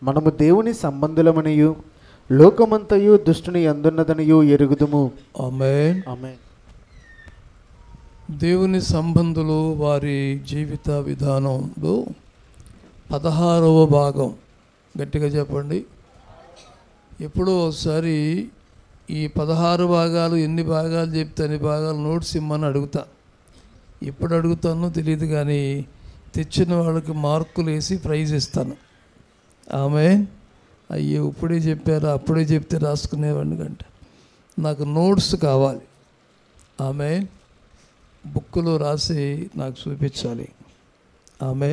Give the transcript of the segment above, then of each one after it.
మనము దేవుని సంబంధులమనియు లోకమంతయు దుష్టుని అందున్నదనియు ఎరుగుదుము ఆమెన్ ఆమె దేవుని సంబంధులు వారి జీవిత విధానంలో పదహారవ భాగం గట్టిగా చెప్పండి ఎప్పుడో ఒకసారి ఈ పదహారు భాగాలు ఎన్ని భాగాలు చెప్తే అన్ని భాగాలు నోట్స్ ఇమ్మని అడుగుతా ఎప్పుడు అడుగుతానో తెలియదు కానీ తెచ్చిన వాళ్ళకి మార్కులు వేసి ప్రైజ్ ఇస్తాను ఆమె అయ్యో ఇప్పుడే చెప్పారా అప్పుడే చెప్తే రాసుకునేవాడిని కంట నాకు నోట్స్ కావాలి ఆమె బుక్కులో రాసి నాకు చూపించాలి ఆమె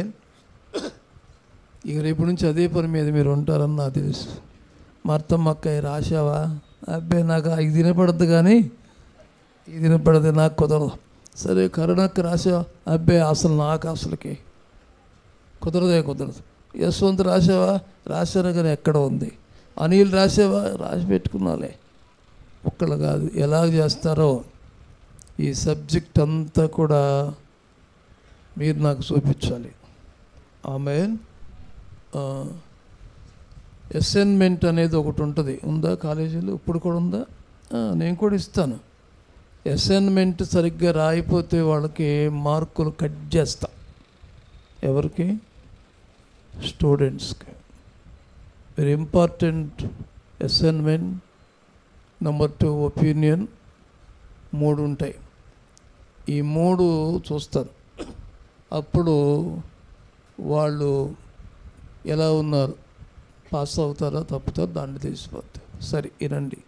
ఇక రేపు నుంచి అదే పని మీద మీరు ఉంటారని నాకు తెలుసు మర్తమ్మ అక్కయ్య రాశావా అబ్బాయి నాకు ఇది వినపడద్దు కానీ ఇది వినపడదు నాకు కుదరదు సరే కరుణక్క రాసావా అబ్బాయి అసలు నాకు అసలుకి కుదరదే కుదరదు యశ్వంత్ రాసావా రాశాను కానీ ఎక్కడ ఉంది అనిల్ రాసావా రాసి పెట్టుకున్నాలే ఒక్కళ్ళు కాదు ఎలా చేస్తారో ఈ సబ్జెక్ట్ అంతా కూడా మీరు నాకు చూపించాలి ఆమె అసైన్మెంట్ అనేది ఒకటి ఉంటుంది ఉందా కాలేజీలో ఇప్పుడు కూడా ఉందా ఆ, నేను కూడా ఇస్తాను అసైన్మెంట్ సరిగ్గా రాయిపోతే వాళ్ళకి మార్కులు కట్ చేస్తా ఎవరికి స్టూడెంట్స్కి very important assignment number two opinion మూడు ఉంటాయి ఈ మూడు చూస్తారు అప్పుడు వాళ్ళు ఎలా ఉన్నారు పాస్ అవుతారా తప్పుతారా దాన్ని తెలిసిపోతారు సరే వినండి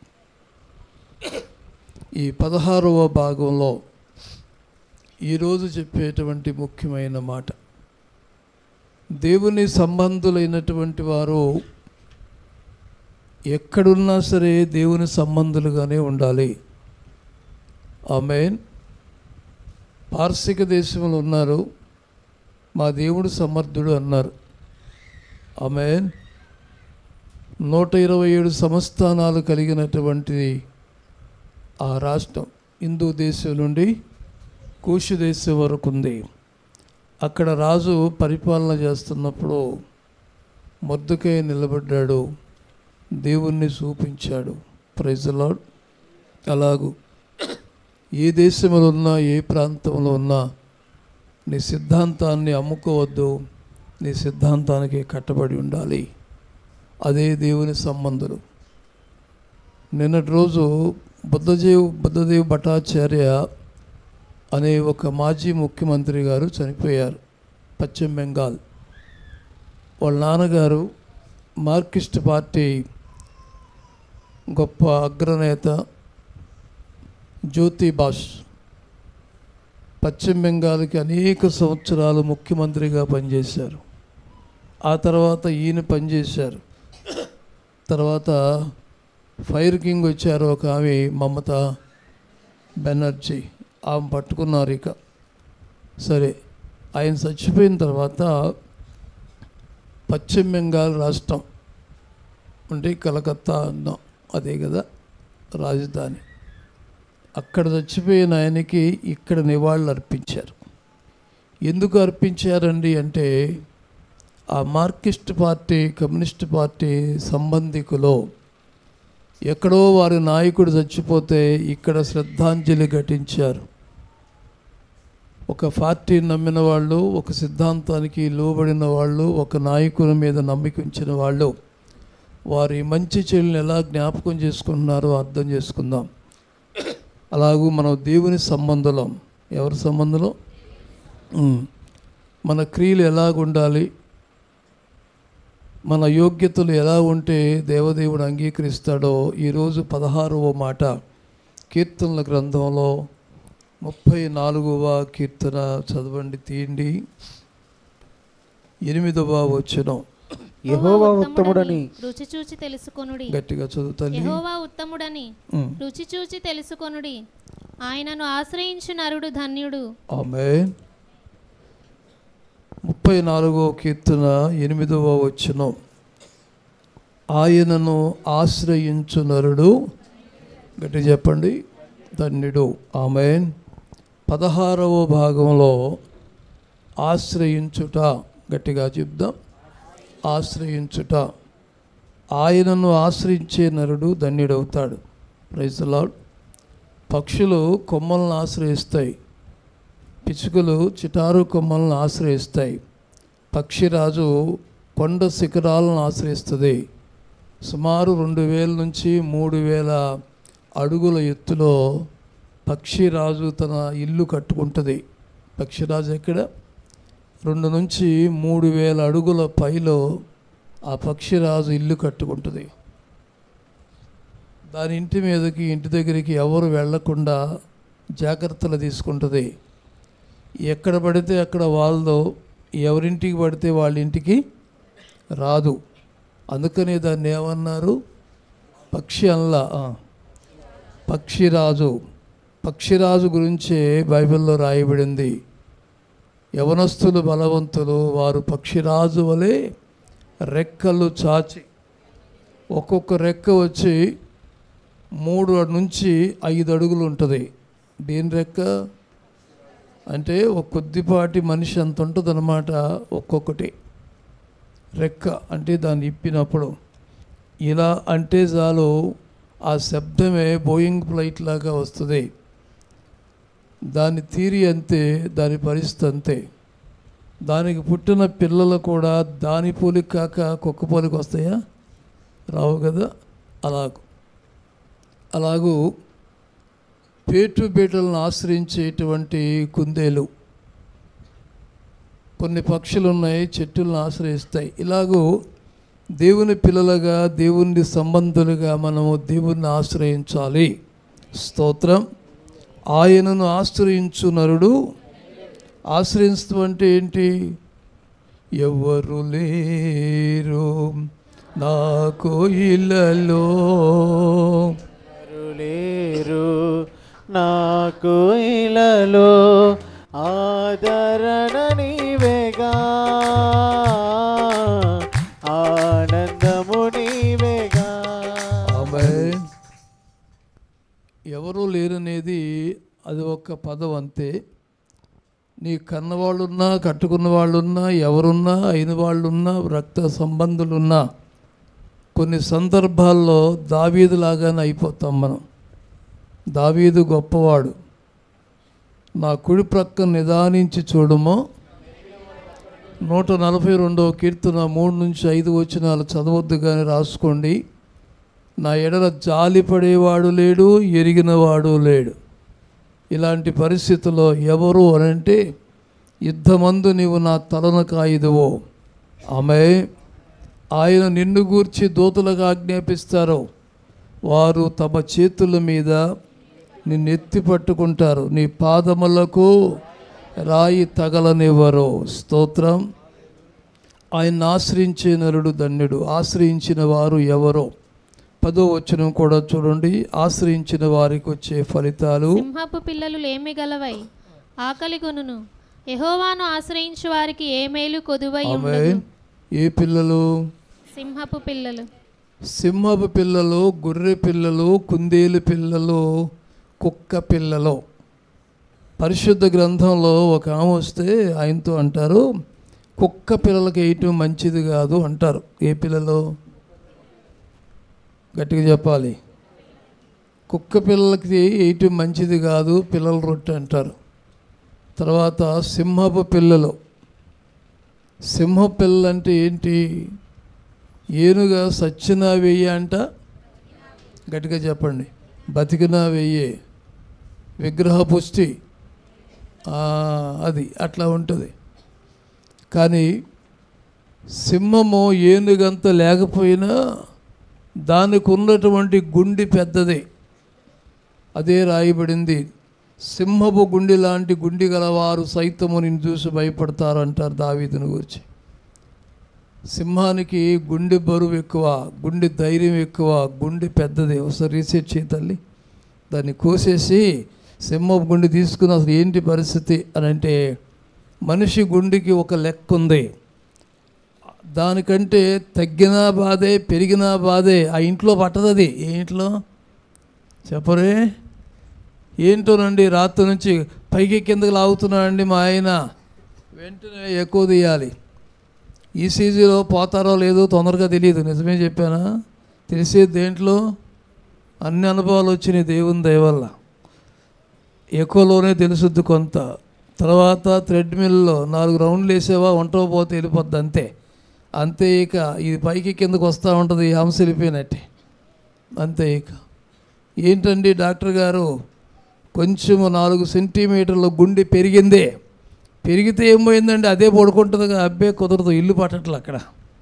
ఈ పదహారవ భాగంలో ఈరోజు చెప్పేటువంటి ముఖ్యమైన మాట దేవుని సంబంధులైనటువంటి వారు ఎక్కడున్నా సరే దేవుని సంబంధులుగానే ఉండాలి ఆమెన్ పార్శిక దేశంలో ఉన్నారు మా దేవుడు సమర్థుడు అన్నారు ఆమెన్ నూట ఇరవై ఏడు సంస్థానాలు కలిగినటువంటిది ఆ రాష్ట్రం హిందూ దేశం నుండి కూషు దేశం వరకు ఉంది అక్కడ రాజు పరిపాలన చేస్తున్నప్పుడు మొద్దుకై నిలబడ్డాడు దేవుణ్ణి చూపించాడు ప్రైజలాడ్ అలాగూ ఏ దేశంలో ఉన్నా ఏ ప్రాంతంలో ఉన్నా నీ సిద్ధాంతాన్ని అమ్ముకోవద్దు నీ సిద్ధాంతానికి కట్టబడి ఉండాలి అదే దేవుని సంబంధులు నిన్నటి రోజు బుద్ధదేవ్ బుద్ధదేవ్ భట్టాచార్య అనే ఒక మాజీ ముఖ్యమంత్రి గారు చనిపోయారు పశ్చిమ బెంగాల్ వాళ్ళ నాన్నగారు మార్కిస్ట్ పార్టీ గొప్ప అగ్రనేత జ్యోతి బాష్ పశ్చిమ బెంగాల్కి అనేక సంవత్సరాలు ముఖ్యమంత్రిగా పనిచేశారు ఆ తర్వాత ఈయన పనిచేశారు తర్వాత ఫైర్ కింగ్ వచ్చారు ఒక ఆమె మమత బెనర్జీ ఆమె పట్టుకున్నారు ఇక సరే ఆయన చచ్చిపోయిన తర్వాత పశ్చిమ బెంగాల్ రాష్ట్రం అంటే కలకత్తా అన్నాం అదే కదా రాజధాని అక్కడ చచ్చిపోయిన ఆయనకి ఇక్కడ నివాళులు అర్పించారు ఎందుకు అర్పించారండి అంటే ఆ మార్కిస్ట్ పార్టీ కమ్యూనిస్ట్ పార్టీ సంబంధికులో ఎక్కడో వారి నాయకుడు చచ్చిపోతే ఇక్కడ శ్రద్ధాంజలి ఘటించారు ఒక పార్టీని నమ్మిన వాళ్ళు ఒక సిద్ధాంతానికి లోబడిన వాళ్ళు ఒక నాయకుని మీద నమ్మిక ఉంచిన వాళ్ళు వారి మంచి చెల్లిని ఎలా జ్ఞాపకం చేసుకుంటున్నారో అర్థం చేసుకుందాం అలాగూ మనం దేవుని సంబంధం ఎవరి సంబంధంలో ఉమ్. మన క్రియలు ఎలాగుండాలి మన యోగ్యతలు ఎలా ఉంటే దేవదేవుడు అంగీకరిస్తాడో ఈరోజు పదహారవ మాట కీర్తనల గ్రంథంలో ముప్పై నాలుగవ కీర్తన చదవండి తీయండి ఎనిమిదవ వచనం యెహోవా ఉత్తముడని రుచి చూచి తెలుసుకొనుడి గట్టిగా చదువుతాను యెహోవా ఉత్తముడని రుచి చూచి తెలుసుకొనుడి ఆయనను ఆశ్రయించు నరుడు ధన్యుడు ఆమె ముప్పై నాలుగో కీర్తన ఎనిమిదవ వచనం ఆయనను ఆశ్రయించు నరుడు గట్టి చెప్పండి ధన్యుడు ఆమె పదహారవ భాగంలో ఆశ్రయించుట గట్టిగా చెప్దాం ఆశ్రయించుట ఆయనను ఆశ్రయించే నరుడు ధన్యుడవుతాడు ప్రైజ్ లాడ్ పక్షులు కొమ్మలను ఆశ్రయిస్తాయి పిచ్చుకలు చిటారు కొమ్మలను ఆశ్రయిస్తాయి పక్షిరాజు కొండ శిఖరాలను ఆశ్రయిస్తుంది సుమారు రెండు వేల నుంచి మూడు వేల అడుగుల ఎత్తులో పక్షిరాజు తన ఇల్లు కట్టుకుంటుంది పక్షిరాజు ఎక్కడ రెండు నుంచి మూడు వేల అడుగుల పైలో ఆ పక్షిరాజు ఇల్లు కట్టుకుంటుంది దాని ఇంటి మీదకి ఇంటి దగ్గరికి ఎవరు వెళ్లకుండా జాగ్రత్తలు తీసుకుంటుంది ఎక్కడ పడితే అక్కడ వాళ్ళదో ఎవరింటికి పడితే వాళ్ళ ఇంటికి రాదు అందుకని దాన్ని ఏమన్నారు పక్షి అల్లా ఆ. పక్షిరాజు పక్షిరాజు గురించే బైబిల్లో రాయబడింది యవనస్తులు బలవంతులు వారు పక్షిరాజు వలె రెక్కలు చాచి ఒక్కొక్క రెక్క వచ్చి మూడు నుంచి ఐదు అడుగులు ఉంటుంది దేని రెక్క అంటే ఒక కొద్దిపాటి మనిషి అంత ఉంటుంది అనమాట ఒక్కొక్కటి రెక్క అంటే దాన్ని ఇప్పినప్పుడు ఇలా అంటే చాలు ఆ శబ్దమే బోయింగ్ ఫ్లైట్ లాగా వస్తుంది దాని తీరి అంతే దాని పరిస్థితి అంతే దానికి పుట్టిన పిల్లలు కూడా దాని పోలిక కాక కుక్క పోలికి వస్తాయా రావు కదా అలాగూ అలాగూ పేటు బీటలను ఆశ్రయించేటువంటి కుందేలు కొన్ని పక్షులు ఉన్నాయి చెట్టులను ఆశ్రయిస్తాయి ఇలాగూ దేవుని పిల్లలుగా దేవుని సంబంధులుగా మనము దేవుణ్ణి ఆశ్రయించాలి స్తోత్రం ఆయనను ఆశ్రయించు నరుడు ఆశ్రయించడం అంటే ఏంటి ఎవరు లేరు నాకు ఇళ్ళలో ఎవరు లేరు నాకు ఇలలో ఆదరణ నీవేగా ఆనందము నీవేగా ఆమేన్. ఎవరు లేరనేది అది ఒక పదం అంతే నీ కన్నవాళ్ళున్నా కట్టుకున్న వాళ్ళున్నా ఎవరున్నా అయిన వాళ్ళున్నా రక్త సంబంధులున్నా కొన్ని సందర్భాల్లో దావీదులాగానే అయిపోతాం మనం దావీదు గొప్పవాడు నా కుడి ప్రక్క నిదానించి చూడమో నూట నలభై రెండవ కీర్తన మూడు నుంచి ఐదు వచనాలు చదవద్దు కానీ రాసుకోండి నా ఎడల జాలి పడేవాడు లేడు ఎరిగినవాడు లేడు ఇలాంటి పరిస్థితుల్లో ఎవరు అనంటే యుద్ధమందు నీవు నా తలను కాయిదువో ఆమె ఆయన నిన్ను గూర్చి దూతలకు ఆజ్ఞాపిస్తారు వారు తమ చేతుల మీద నిన్ను ఎత్తి పట్టుకుంటారు నీ పాదములకు రాయి తగలనివ్వరు స్తోత్రం ఆయన ఆశ్రయించే నరుడు ధన్యుడు ఆశ్రయించిన వారు ఎవరో పదో వచనం కూడా చూడండి ఆశ్రయించిన వారికి వచ్చే ఫలితాలు సింహపు పిల్లలు లేమి గలవై ఆకలి కొనును యెహోవాను ఆశ్రయించు వారికి ఏ మేలు కొదువై ఆమె ఉండదు ఏ పిల్లలు సింహపు పిల్లలు సింహపు పిల్లలు గొర్రె పిల్లలు కుందేలు పిల్లలు కుక్క పిల్లలు పరిశుద్ధ గ్రంథంలో ఒక ఆమె వస్తే ఆయనతో అంటారు కుక్క పిల్లలకి వేయటం మంచిది కాదు అంటారు ఏ పిల్లలు గట్టిగా చెప్పాలి కుక్క పిల్లలకి వేయటం మంచిది కాదు పిల్లల రొట్టె అంటారు తర్వాత సింహపు పిల్లలు సింహ పిల్లలు అంటే ఏంటి ఏనుగా సచ్చినా వెయ్యి అంట గట్టిగా చెప్పండి బతికినా వెయ్యే విగ్రహ పుష్టి ఆ, అది అట్లా ఉంటుంది కానీ సింహము ఏనుగంత లేకపోయినా దానికి ఉన్నటువంటి గుండి పెద్దది అదే రాయబడింది సింహపు గుండి లాంటి గుండి గలవారు సైతము నిన్ను చూసి భయపడతారు అంటారు దావీదుని గురించి సింహానికి గుండె బరువు ఎక్కువ గుండె ధైర్యం ఎక్కువ గుండె పెద్దది ఒకసారి రీసెర్చ్ చేయి తల్లి దాన్ని కోసేసి సింహపు గుండె తీసుకుని అసలు ఏంటి పరిస్థితి అని అంటే మనిషి గుండెకి ఒక లెక్క ఉంది దానికంటే తగ్గినా బాధే పెరిగినా బాధే ఆ ఇంట్లో పట్టదు అది ఏ ఇంట్లో చెప్పరే ఏంటోనండి రాత్రి నుంచి పైకి కిందకి లాగుతున్నాడండి మా ఆయన వెంటనే ఎక్కువ తీయాలి ఈసీజీలో పోతారో లేదో తొందరగా తెలియదు నిజమే చెప్పానా తెలిసేది దేంట్లో అన్ని అనుభవాలు వచ్చినాయి దేవుని దయవల్ల ఎక్కువలోనే తెలుసుద్ది కొంత తర్వాత థ్రెడ్మిల్లో నాలుగు రౌండ్లు వేసేవా ఒంటో పోతే వెళ్ళిపోద్ది అంతే అంతే ఇక ఇది పైకి కిందకు వస్తూ ఉంటుంది ఈ హంస వెళ్ళిపోయినట్టే అంతే ఇక ఏంటండి డాక్టర్ గారు కొంచెం నాలుగు సెంటీమీటర్ల గుండె పెరిగిందే పెరిగితే ఏం పోయిందండి అదే పడుకుంటుంది అబ్బే కుదరదు ఇల్లు పట్టట్ల అక్కడ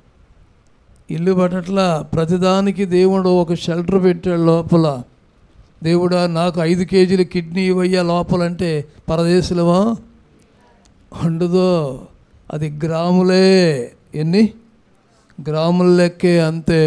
ఇల్లు పట్టట్ల ప్రతిదానికి దేవుడు ఒక షెల్టర్ పెట్టాడు లోపల దేవుడా నాకు ఐదు కేజీల కిడ్నీ ఇవ్వయ్యా లోపలంటే పరదేశులమా ఉండదో అది గ్రాములే ఎన్ని గ్రాముల లెక్కే అంతే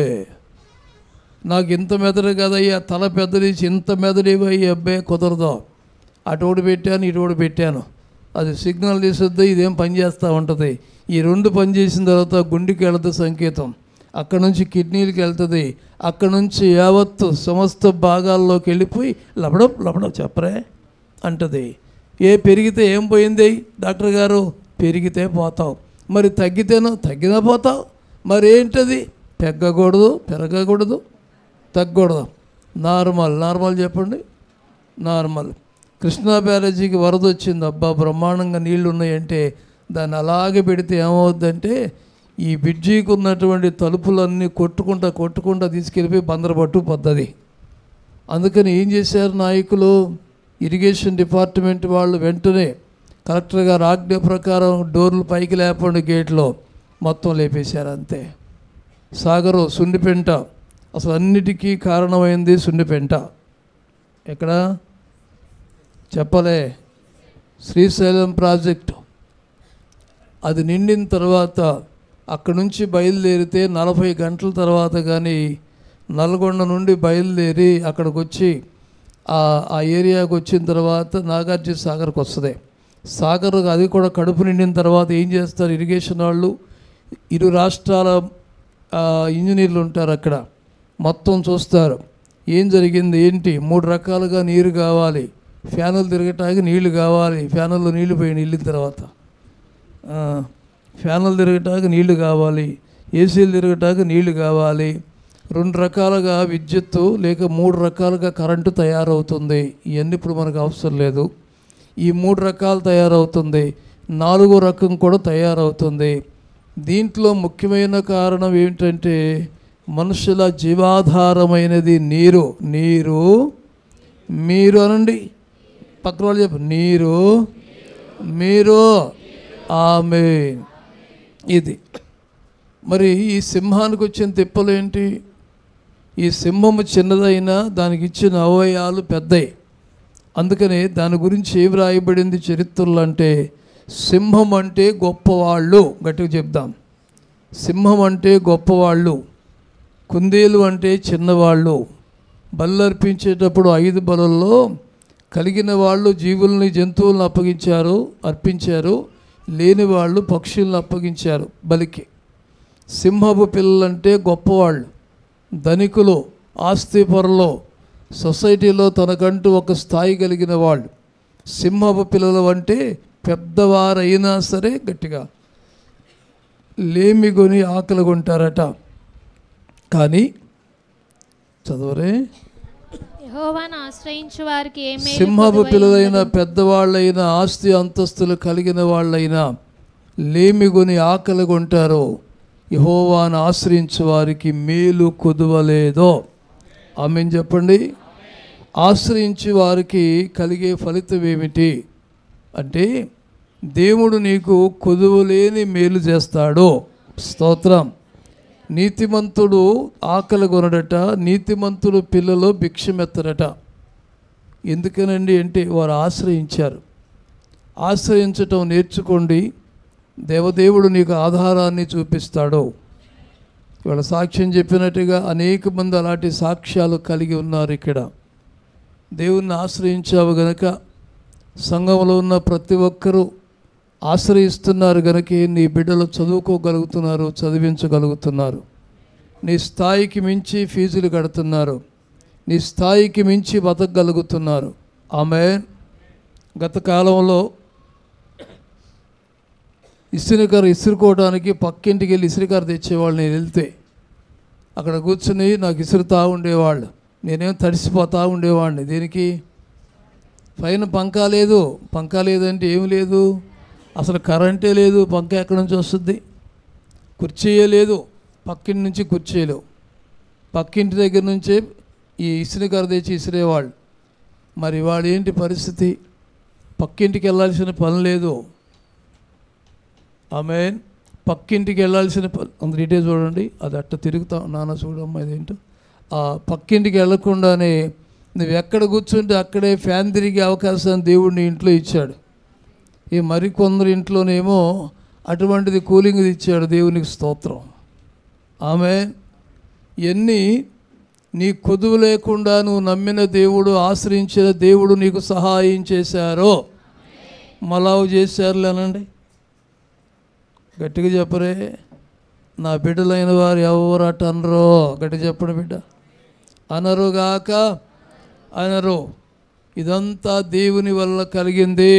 నాకు ఇంత మెదడు కదయ్యా తల పెద్దదిచ్చి ఇంత మెదడు ఇవ్వయ్యా అబ్బే కుదరదు అటోడు పెట్టాను ఇటోడు పెట్టాను అది సిగ్నల్ తీసుద్ది ఇదేం పని చేస్తూ ఉంటుంది ఈ రెండు పని చేసిన తర్వాత గుండెకి వెళ్తుంది సంకేతం అక్కడ నుంచి కిడ్నీలకి వెళ్తుంది అక్కడ నుంచి యావత్తు సమస్త భాగాల్లోకి వెళ్ళిపోయి లబడప్ లబడప్ చెప్పరే అంటది ఏ పెరిగితే ఏం పోయింది డాక్టర్ గారు పెరిగితే పోతావు మరి తగ్గితేనో తగ్గినా పోతావు మరి ఏంటది పెగ్గకూడదు పెరగకూడదు తగ్గకూడదు నార్మల్ నార్మల్ చెప్పండి నార్మల్ కృష్ణా బ్యారేజీకి వరద వచ్చింది అబ్బా బ్రహ్మాండంగా నీళ్లు ఉన్నాయంటే దాన్ని అలాగే పెడితే ఏమవుద్దంటే ఈ బ్రిడ్జికి ఉన్నటువంటి తలుపులన్నీ కొట్టుకుంటా కొట్టుకుంటా తీసుకెళ్ళిపోయి బందర పట్టు పద్ధతి అందుకని ఏం చేశారు నాయకులు ఇరిగేషన్ డిపార్ట్మెంట్ వాళ్ళు వెంటనే కలెక్టర్ గారు ఆజ్ఞ ప్రకారం డోర్లు పైకి లేపండి గేట్లో మొత్తం లేపేశారు అంతే సాగరు సుండిపెంట అసలు అన్నిటికీ కారణమైంది సుండిపెంట ఎక్కడ చెప్పలే శ్రీశైలం ప్రాజెక్టు అది నిండిన తర్వాత అక్కడ నుంచి బయలుదేరితే నలభై గంటల తర్వాత కానీ నల్గొండ నుండి బయలుదేరి అక్కడికి వచ్చి ఆ ఆ ఏరియాకి వచ్చిన తర్వాత నాగార్జున సాగర్కి వస్తుంది సాగర్ అది కూడా కడుపు నిండిన తర్వాత ఏం చేస్తారు ఇరిగేషన్ వాళ్ళు ఇరు రాష్ట్రాల ఆ, ఇంజనీర్లు ఉంటారు అక్కడ మొత్తం చూస్తారు ఏం జరిగింది ఏంటి మూడు రకాలుగా నీరు కావాలి ఫ్యానులు తిరగటానికి నీళ్లు కావాలి ఫ్యానుల్లో నీళ్లు పోయి వెళ్ళిన తర్వాత ఆ, ఫ్యాన్లు తిరగటానికి నీళ్లు కావాలి ఏసీలు తిరగటానికి నీళ్లు కావాలి రెండు రకాలుగా విద్యుత్తు లేక మూడు రకాలుగా కరెంటు తయారవుతుంది ఇవన్నీ ఇప్పుడు మనకు అవసరం లేదు ఈ మూడు రకాలు తయారవుతుంది నాలుగో రకం కూడా తయారవుతుంది దీంట్లో ముఖ్యమైన కారణం ఏమిటంటే మనుషుల జీవాధారమైనది నీరు నీరు మీరు అనండి పక్కన వాళ్ళు చెప్పు నీరు మీరు ఆమె ఇది మరి ఈ సింహానికి వచ్చిన తిప్పలు ఏంటి ఈ సింహము చిన్నదైనా దానికి ఇచ్చిన అవయవాలు పెద్దవి అందుకనే దాని గురించి ఏం రాయబడింది చరిత్రలో అంటే సింహం అంటే గొప్పవాళ్ళు గట్టిగా చెప్దాం సింహం అంటే గొప్పవాళ్ళు కుందేలు అంటే చిన్నవాళ్ళు బలు అర్పించేటప్పుడు ఐదు బలుల్లో కలిగిన వాళ్ళు జీవుల్ని జంతువులను అప్పగించారు అర్పించారు లేని వాళ్ళు పక్షులను అప్పగించారు బలికి సింహపు పిల్లలంటే గొప్పవాళ్ళు ధనికులు ఆస్తి పొరలో సొసైటీలో తనకంటూ ఒక స్థాయి కలిగిన వాళ్ళు సింహపు పిల్లలు అంటే పెద్దవారైనా సరే గట్టిగా లేమిగొని ఆకలి కొంటారట కానీ చదవరే యెహోవాను ఆశ్రయించు వారికి ఏ మేలు సింహపు కొదువై పిల్లలైన ఉన్నదో. పెద్దవాళ్ళైన ఆస్తి అంతస్తులు కలిగిన వాళ్ళైనా లేమిగొని ఆకలి కొంటారో యహోవాను ఆశ్రయించు వారికి మేలు కొదువలేదో ఆమె చెప్పండి ఆశ్రయించి వారికి కలిగే ఫలితం ఏమిటి అంటే దేవుడు నీకు కొదువలేని మేలు చేస్తాడు స్తోత్రం నీతిమంతుడు ఆకలి కొనడట నీతిమంతుడు పిల్లలు భిక్షమెత్తరట ఎందుకనండి అంటే వారు ఆశ్రయించారు ఆశ్రయించటం నేర్చుకోండి దేవదేవుడు నీకు ఆధారాన్ని చూపిస్తాడు ఇవాళ సాక్ష్యం చెప్పినట్టుగా అనేక మంది అలాంటి సాక్ష్యాలు కలిగి ఉన్నారు ఇక్కడ దేవుణ్ణి ఆశ్రయించావు గనక సంఘంలో ఉన్న ప్రతి ఒక్కరూ ఆశ్రయిస్తున్నారు గనకే నీ బిడ్డలు చదువుకోగలుగుతున్నారు చదివించగలుగుతున్నారు నీ స్థాయికి మించి ఫీజులు కడుతున్నారు నీ స్థాయికి మించి బతకగలుగుతున్నారు ఆమె గత కాలంలో ఇసురికర ఇసురుకోవడానికి పక్కింటికి వెళ్ళి ఇసురికర తెచ్చేవాళ్ళు నేను వెళ్తే అక్కడ కూర్చుని నాకు ఇసురుతా ఉండేవాళ్ళు నేనేం తడిసిపోతా ఉండేవాడిని దేనికి పైన పంకా లేదు పంకా లేదంటే ఏమి లేదు అసలు కరెంటే లేదు పంక ఎక్కడి నుంచి వస్తుంది కుర్చీయే లేదు పక్కింటి నుంచి కుర్చీలు పక్కింటి దగ్గర నుంచే ఈ ఇసురుకర తెచ్చి ఇసిరేవాళ్ళు మరి వాడు ఏంటి పరిస్థితి పక్కింటికి వెళ్ళాల్సిన పని లేదు ఆమె పక్కింటికి వెళ్ళాల్సిన పని అందరు ఇటే చూడండి అది అట్ట తిరుగుతా నాన్న చూడమ్మా ఇదేంటో ఆ పక్కింటికి వెళ్ళకుండానే నువ్వు ఎక్కడ కూర్చుంటే అక్కడే ఫ్యాన్ తిరిగే అవకాశం దేవుడు నీ ఇంట్లో ఇచ్చాడు ఈ మరికొందరు ఇంట్లోనేమో అటువంటిది కూలింగ్ ఇచ్చాడు దేవునికి స్తోత్రం ఆమె ఎన్ని నీ కొదువు లేకుండా నువ్వు నమ్మిన దేవుడు ఆశ్రయించిన దేవుడు నీకు సహాయం చేశారో మలావు చేశారులేనండి గట్టిగా చెప్పరే నా బిడ్డలైన వారు ఎవరు అట అనరో గట్టి చెప్పండి బిడ్డ అనరుగాక అనరు ఇదంతా దేవుని వల్ల కలిగింది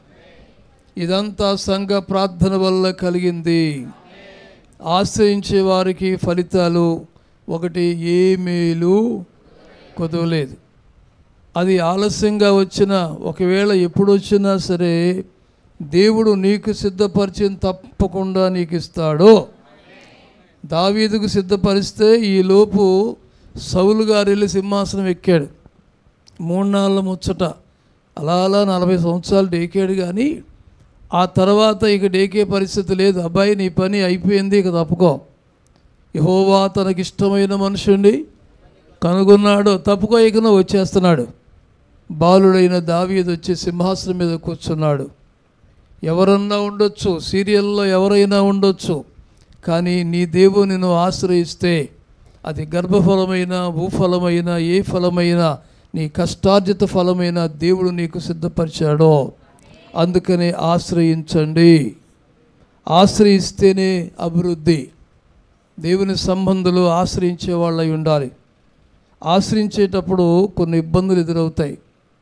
ఇదంతా సంఘ ప్రార్థన వల్ల కలిగింది ఆశ్రయించే వారికి ఫలితాలు ఒకటి ఏ మేలు కుదవలేదు అది ఆలస్యంగా వచ్చిన ఒకవేళ ఎప్పుడు వచ్చినా సరే దేవుడు నీకు సిద్ధపరిచిన తప్పకుండా నీకు ఇస్తాడు దావీదుకు సిద్ధపరిస్తే ఈ లోపు సౌలు గారు వెళ్ళి సింహాసనం ఎక్కాడు మూడు నాళ్ళ ముచ్చట అలా అలా నలభై సంవత్సరాలు డేకాడు కానీ ఆ తర్వాత ఇక డేకే పరిస్థితి లేదు అబ్బాయి నీ పని అయిపోయింది ఇక తప్పుకో యహోవా తనకిష్టమైన మనుషుండి కనుగొన్నాడు తప్పుకో ఇకన వచ్చేస్తున్నాడు బాలుడైన దావీదు వచ్చి సింహాసనం మీద కూర్చున్నాడు ఎవరన్నా ఉండొచ్చు సీరియల్లో ఎవరైనా ఉండొచ్చు కానీ నీ దేవుని నువ్వు ఆశ్రయిస్తే అది గర్భఫలమైన భూఫలమైన ఏ ఫలమైనా నీ కష్టార్జిత ఫలమైన దేవుడు నీకు సిద్ధపరిచాడో అందుకనే ఆశ్రయించండి ఆశ్రయిస్తేనే అభివృద్ధి దేవుని సంబంధులు ఆశ్రయించే వాళ్ళై ఉండాలి ఆశ్రయించేటప్పుడు కొన్ని ఇబ్బందులు ఎదురవుతాయి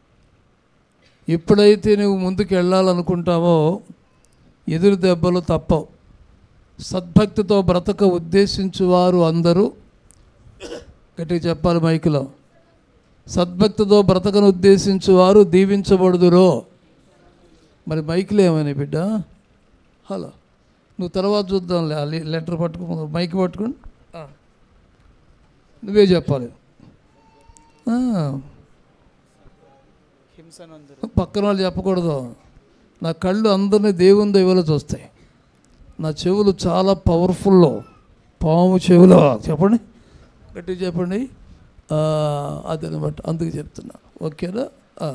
ఎప్పుడైతే నువ్వు ముందుకు వెళ్ళాలనుకుంటావో ఎదురు దెబ్బలు తప్పవు సద్భక్తితో బ్రతక ఉద్దేశించువారు అందరూ గట్టిగా చెప్పాలి మైకులో సద్భక్తితో బ్రతకను ఉద్దేశించువారు దీవించబడుదురో మరి మైకులు ఏమైనా బిడ్డ హలో నువ్వు తర్వాత చూద్దాంలే ఆ లె- లెటర్ పట్టుకో మైక్ పట్టుకోండి ఆ. నువ్వే చెప్పాలి ఆ, హింసనందరు పక్కన వాళ్ళు చెప్పకూడదు నా కళ్ళు అందరినీ దేవుని దైవలో చూస్తాయి నా చెవులు చాలా పవర్ఫుల్లో పాము చెవులో చెప్పండి గట్టిగా చెప్పండి ఆ, అదనమాట అందుకు చెప్తున్నా ఓకేనా ఆ.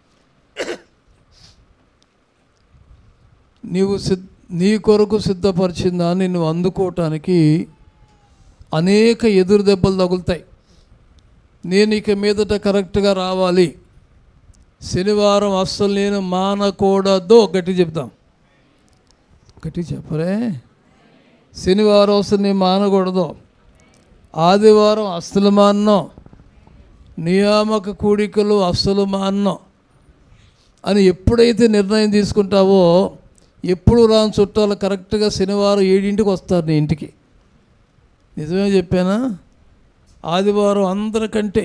నీవు సిద్ నీ కొరకు సిద్ధపరిచిన దాన్ని నువ్వు అందుకోవటానికి అనేక ఎదురు దెబ్బలు తగులుతాయి నేను ఇక మీదట కరెక్ట్గా రావాలి శనివారం అస్సలు నేను మానకూడదు గట్టి చెప్తాం గట్టి చెప్పరే శనివారం అసలు నేను మానకూడదు ఆదివారం అస్సలు మాన్నో నియామక కూడికలు అస్సలు మాన్నో అని ఎప్పుడైతే నిర్ణయం తీసుకుంటావో ఎప్పుడు రాని చుట్టాలు కరెక్ట్గా శనివారం ఏడింటికి వస్తారు నీ ఇంటికి నిజమే చెప్పానా ఆదివారం అందరికంటే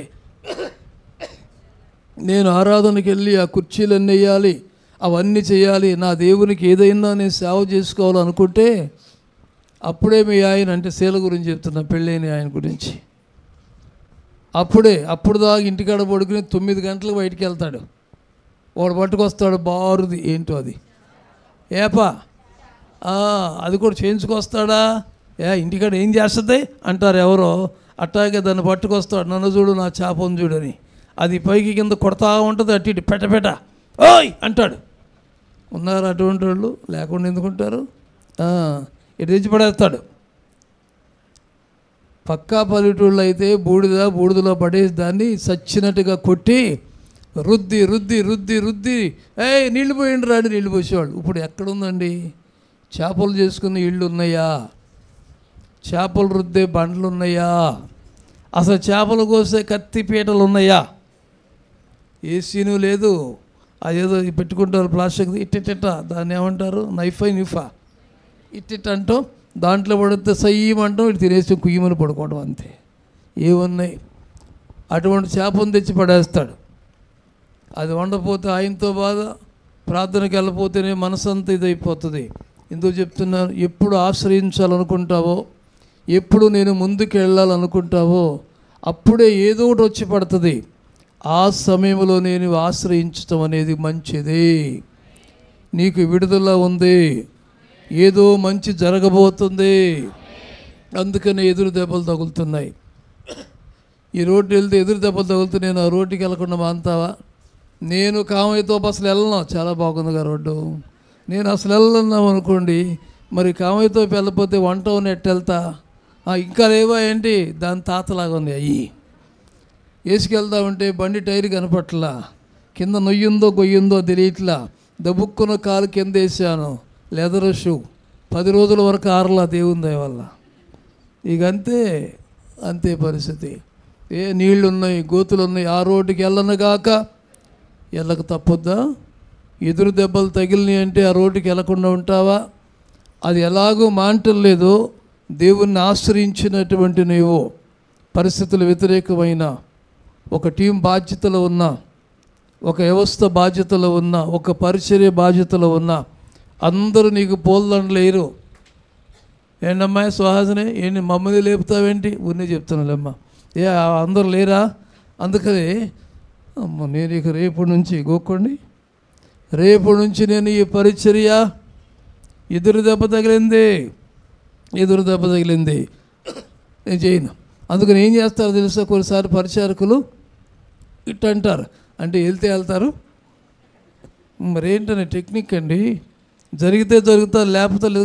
నేను ఆరాధనకి వెళ్ళి ఆ కుర్చీలన్నీ వేయాలి అవన్నీ చేయాలి నా దేవునికి ఏదైనా నేను సేవ చేసుకోవాలనుకుంటే అప్పుడే మీ ఆయన అంటే శీల గురించి చెప్తున్నా పెళ్ళైన ఆయన గురించి అప్పుడే అప్పుడు దాకా ఇంటికాడ పడుకుని తొమ్మిది గంటలకు బయటికి వెళ్తాడు వాడు పట్టుకొస్తాడు బారుది ఏంటో అది ఏపా ఆ, అది కూడా చేయించుకొస్తాడా ఏ ఇంటికాడ ఏం చేస్తుంది అంటారు ఎవరో అట్టాగే దాన్ని పట్టుకొస్తాడు నన్ను చూడు నా చేపను చూడని అది పైకి కింద కొడతా ఉంటుంది అటు ఇటు పెట్ట పెట్ట ఓయ్ అంటాడు ఉన్నారు అటువంటి వాళ్ళు లేకుండా ఎందుకుంటారు ఆ, ఇటు తెచ్చి పడేస్తాడు పక్కా పల్లెటూళ్ళు అయితే బూడిద బూడిదలో పడేసి దాన్ని సచ్చినట్టుగా కొట్టి రుద్ది రుద్ది రుద్ది రుద్ది ఏయ్ నీళ్ళు పోయిండి రాడు నీళ్ళు పోసేవాళ్ళు ఇప్పుడు ఎక్కడుందండి చేపలు చేసుకునే ఇళ్ళు ఉన్నాయా చేపలు రుద్దే బండ్లు ఉన్నాయా అసలు చేపలు కోసే కత్తి పీటలు ఉన్నాయా ఏసీను లేదు అదేదో పెట్టుకుంటారు ప్లాస్టిక్ ఇట్టిట్ట దాన్ని ఏమంటారు నైఫై నిఫా ఇట్టిట్ అంటాం దాంట్లో పడితే సయ్యమంటాం ఇటు తినేసి కుయ్యమని పడుకోవడం అంతే ఏమున్నాయి అటువంటి చేపను తెచ్చి పడేస్తాడు అది వండపోతే ఆయనతో బాధ ప్రార్థనకి వెళ్ళపోతేనే మనసంతా ఇదైపోతుంది ఎందుకు చెప్తున్నాను ఎప్పుడు ఆశ్రయించాలనుకుంటావో ఎప్పుడు నేను ముందుకు వెళ్ళాలనుకుంటావో అప్పుడే ఏదో ఒకటి వచ్చి పడుతుంది ఆ సమయంలో నేను ఆశ్రయించటం అనేది మంచిది నీకు విడుదల ఉంది ఏదో మంచి జరగబోతుంది అందుకని ఎదురు దెబ్బలు తగులుతున్నాయి ఈ రోడ్డు వెళ్తే ఎదురు దెబ్బలు తగులుతూ నేను ఆ రోడ్డుకి వెళ్ళకుండా మాంతావా నేను కామయ్యతో అసలు వెళ్ళను చాలా బాగుందిగా రోడ్డు నేను అసలు వెళ్ళన్నాం అనుకోండి మరి కామయ్యతో వెళ్ళకపోతే వంట నెట్ వెళ్తా ఆ, ఇంకా లేవా ఏంటి దాని తాతలాగా ఉంది అయ్యి వేసుకెళ్తా ఉంటే బండి టైర్ కనపట్లా కింద నొయ్యిందో గొయ్యిందో తెలియట్లా దబుక్కున్న కాలు కింద వేసాను లెదర్ షూ పది రోజుల వరకు ఆరలా దేవుని దయ వల్ల ఇక అంతే అంతే పరిస్థితి ఏ నీళ్లు ఉన్నాయి గోతులు ఉన్నాయి ఆ రోడ్డుకి వెళ్ళను గాక వెళ్ళక తప్పొద్దా ఎదురు దెబ్బలు తగిలినాయి అంటే ఆ రోడ్డుకి వెళ్ళకుండా ఉంటావా అది ఎలాగో మాంటలేదు దేవుణ్ణి ఆశ్రయించినటువంటి నీవు పరిస్థితులు వ్యతిరేకమైన ఒక టీం బాధ్యతలో ఉన్న ఒక వ్యవస్థ బాధ్యతలో ఉన్న ఒక పరిచర్య బాధ్యతలో ఉన్న అందరూ నీకు పోల్దండలేరు ఏంటమ్మా సుహాసనే ఏంటి మమ్మల్ని లేపుతావేంటి ఊరినే చెప్తున్నాలేమ్మా ఏ ఆ అందరూ లేరా అందుకని అమ్మ నేను ఇక రేపు నుంచి గోక్కోండి రేపు నుంచి నేను ఈ పరిచర్య ఎదురు దెబ్బ తగిలింది ఎదురు దెబ్బ తగిలింది నేను చేయను అందుకని ఏం చేస్తారో తెలుసా కొన్నిసారి పరిచారకులు ఇట్ అంటారు అంటే వెళ్తే వెళ్తారు మరేంటనే టెక్నిక్ అండి జరిగితే జరుగుతారు లేకపోతే లేదు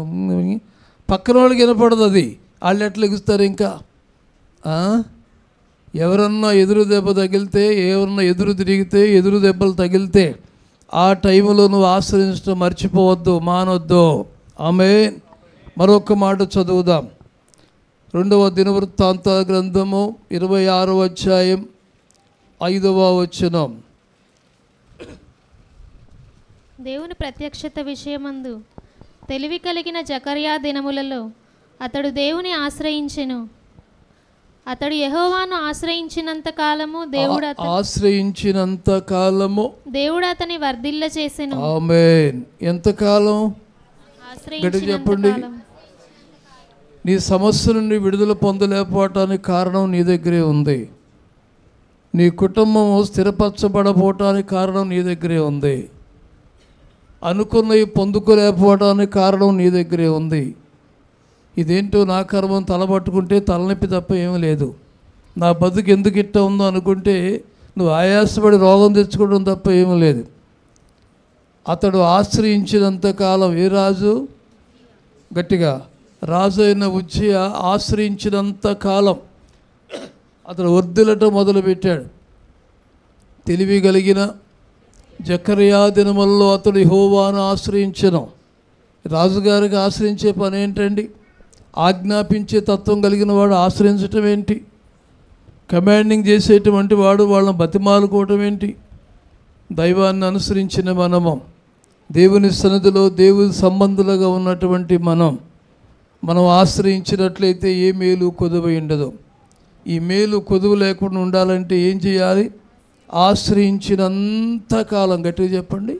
పక్కన వాళ్ళకి వినపడదు అది వాళ్ళు ఎట్లా ఎగుస్తారు ఇంకా ఆ? ఎవరన్నా ఎదురు దెబ్బ తగిలితే ఎవరన్నా ఎదురు తిరిగితే ఎదురు దెబ్బలు తగిలితే ఆ టైంలో నువ్వు ఆశ్రయించడం మర్చిపోవద్దు మానొద్దు ఆమె మరొక మాట చదువుదాం రెండవ దినవృత్తాంత గ్రంథము ఇరవై ఆరవ అధ్యాయం ఐదవ వచనం దేవుని ప్రత్యక్షత విషయమందు తెలివి కలిగిన జకర్యా దినములలో అతడు దేవుని ఆశ్రయించెను అతడు యెహోవాను ఆశ్రయించినంత కాలము దేవుడు అత- ఆశ్రయించినంత కాలము దేవుడు అతని వర్ధిల్ల చేసెను ఆమెన్ ఎంతకాలం ఆశ్రయించినంత చెప్పండి. కాలం నీ సమస్య నుండి విడుదల పొందలేకపోవటానికి కారణం నీ దగ్గరే ఉంది నీ కుటుంబము స్థిరపరచబడపోవటానికి కారణం నీ దగ్గరే ఉంది అనుకున్నవి పొందుకోలేకపోవడానికి కారణం నీ దగ్గరే ఉంది ఇదేంటో నా కర్మం తలపట్టుకుంటే తలనొప్పి తప్ప ఏమీ లేదు నా బతుకు ఎందుకు ఇట్ట ఉందో అనుకుంటే నువ్వు ఆయాసపడి రోగం తెచ్చుకోవడం తప్ప ఏమీ లేదు అతడు ఆశ్రయించినంత కాలం ఏ రాజు గట్టిగా రాజు అయిన ఉజ్జయ ఆశ్రయించినంత కాలం అతడు వర్ధిల్లటం మొదలుపెట్టాడు తెలివి కలిగిన జకర్యా దినముల్లో అతడు హోవాను ఆశ్రయించను రాజుగారికి ఆశ్రయించే పని ఏంటండి ఆజ్ఞాపించే తత్వం కలిగిన వాడు ఆశ్రయించటం ఏంటి కమాండింగ్ చేసేటువంటి వాడు వాళ్ళని బతిమాలుకోవటం ఏంటి దైవాన్ని అనుసరించిన మనము దేవుని సన్నిధిలో దేవుని సంబంధులుగా ఉన్నటువంటి మనం మనం ఆశ్రయించినట్లయితే ఏ మేలు కొదువ ఉండదు ఈ మేలు కొదువు లేకుండా ఉండాలంటే ఏం చేయాలి ఆశ్రయించినంత కాలం గట్టిగా చెప్పండి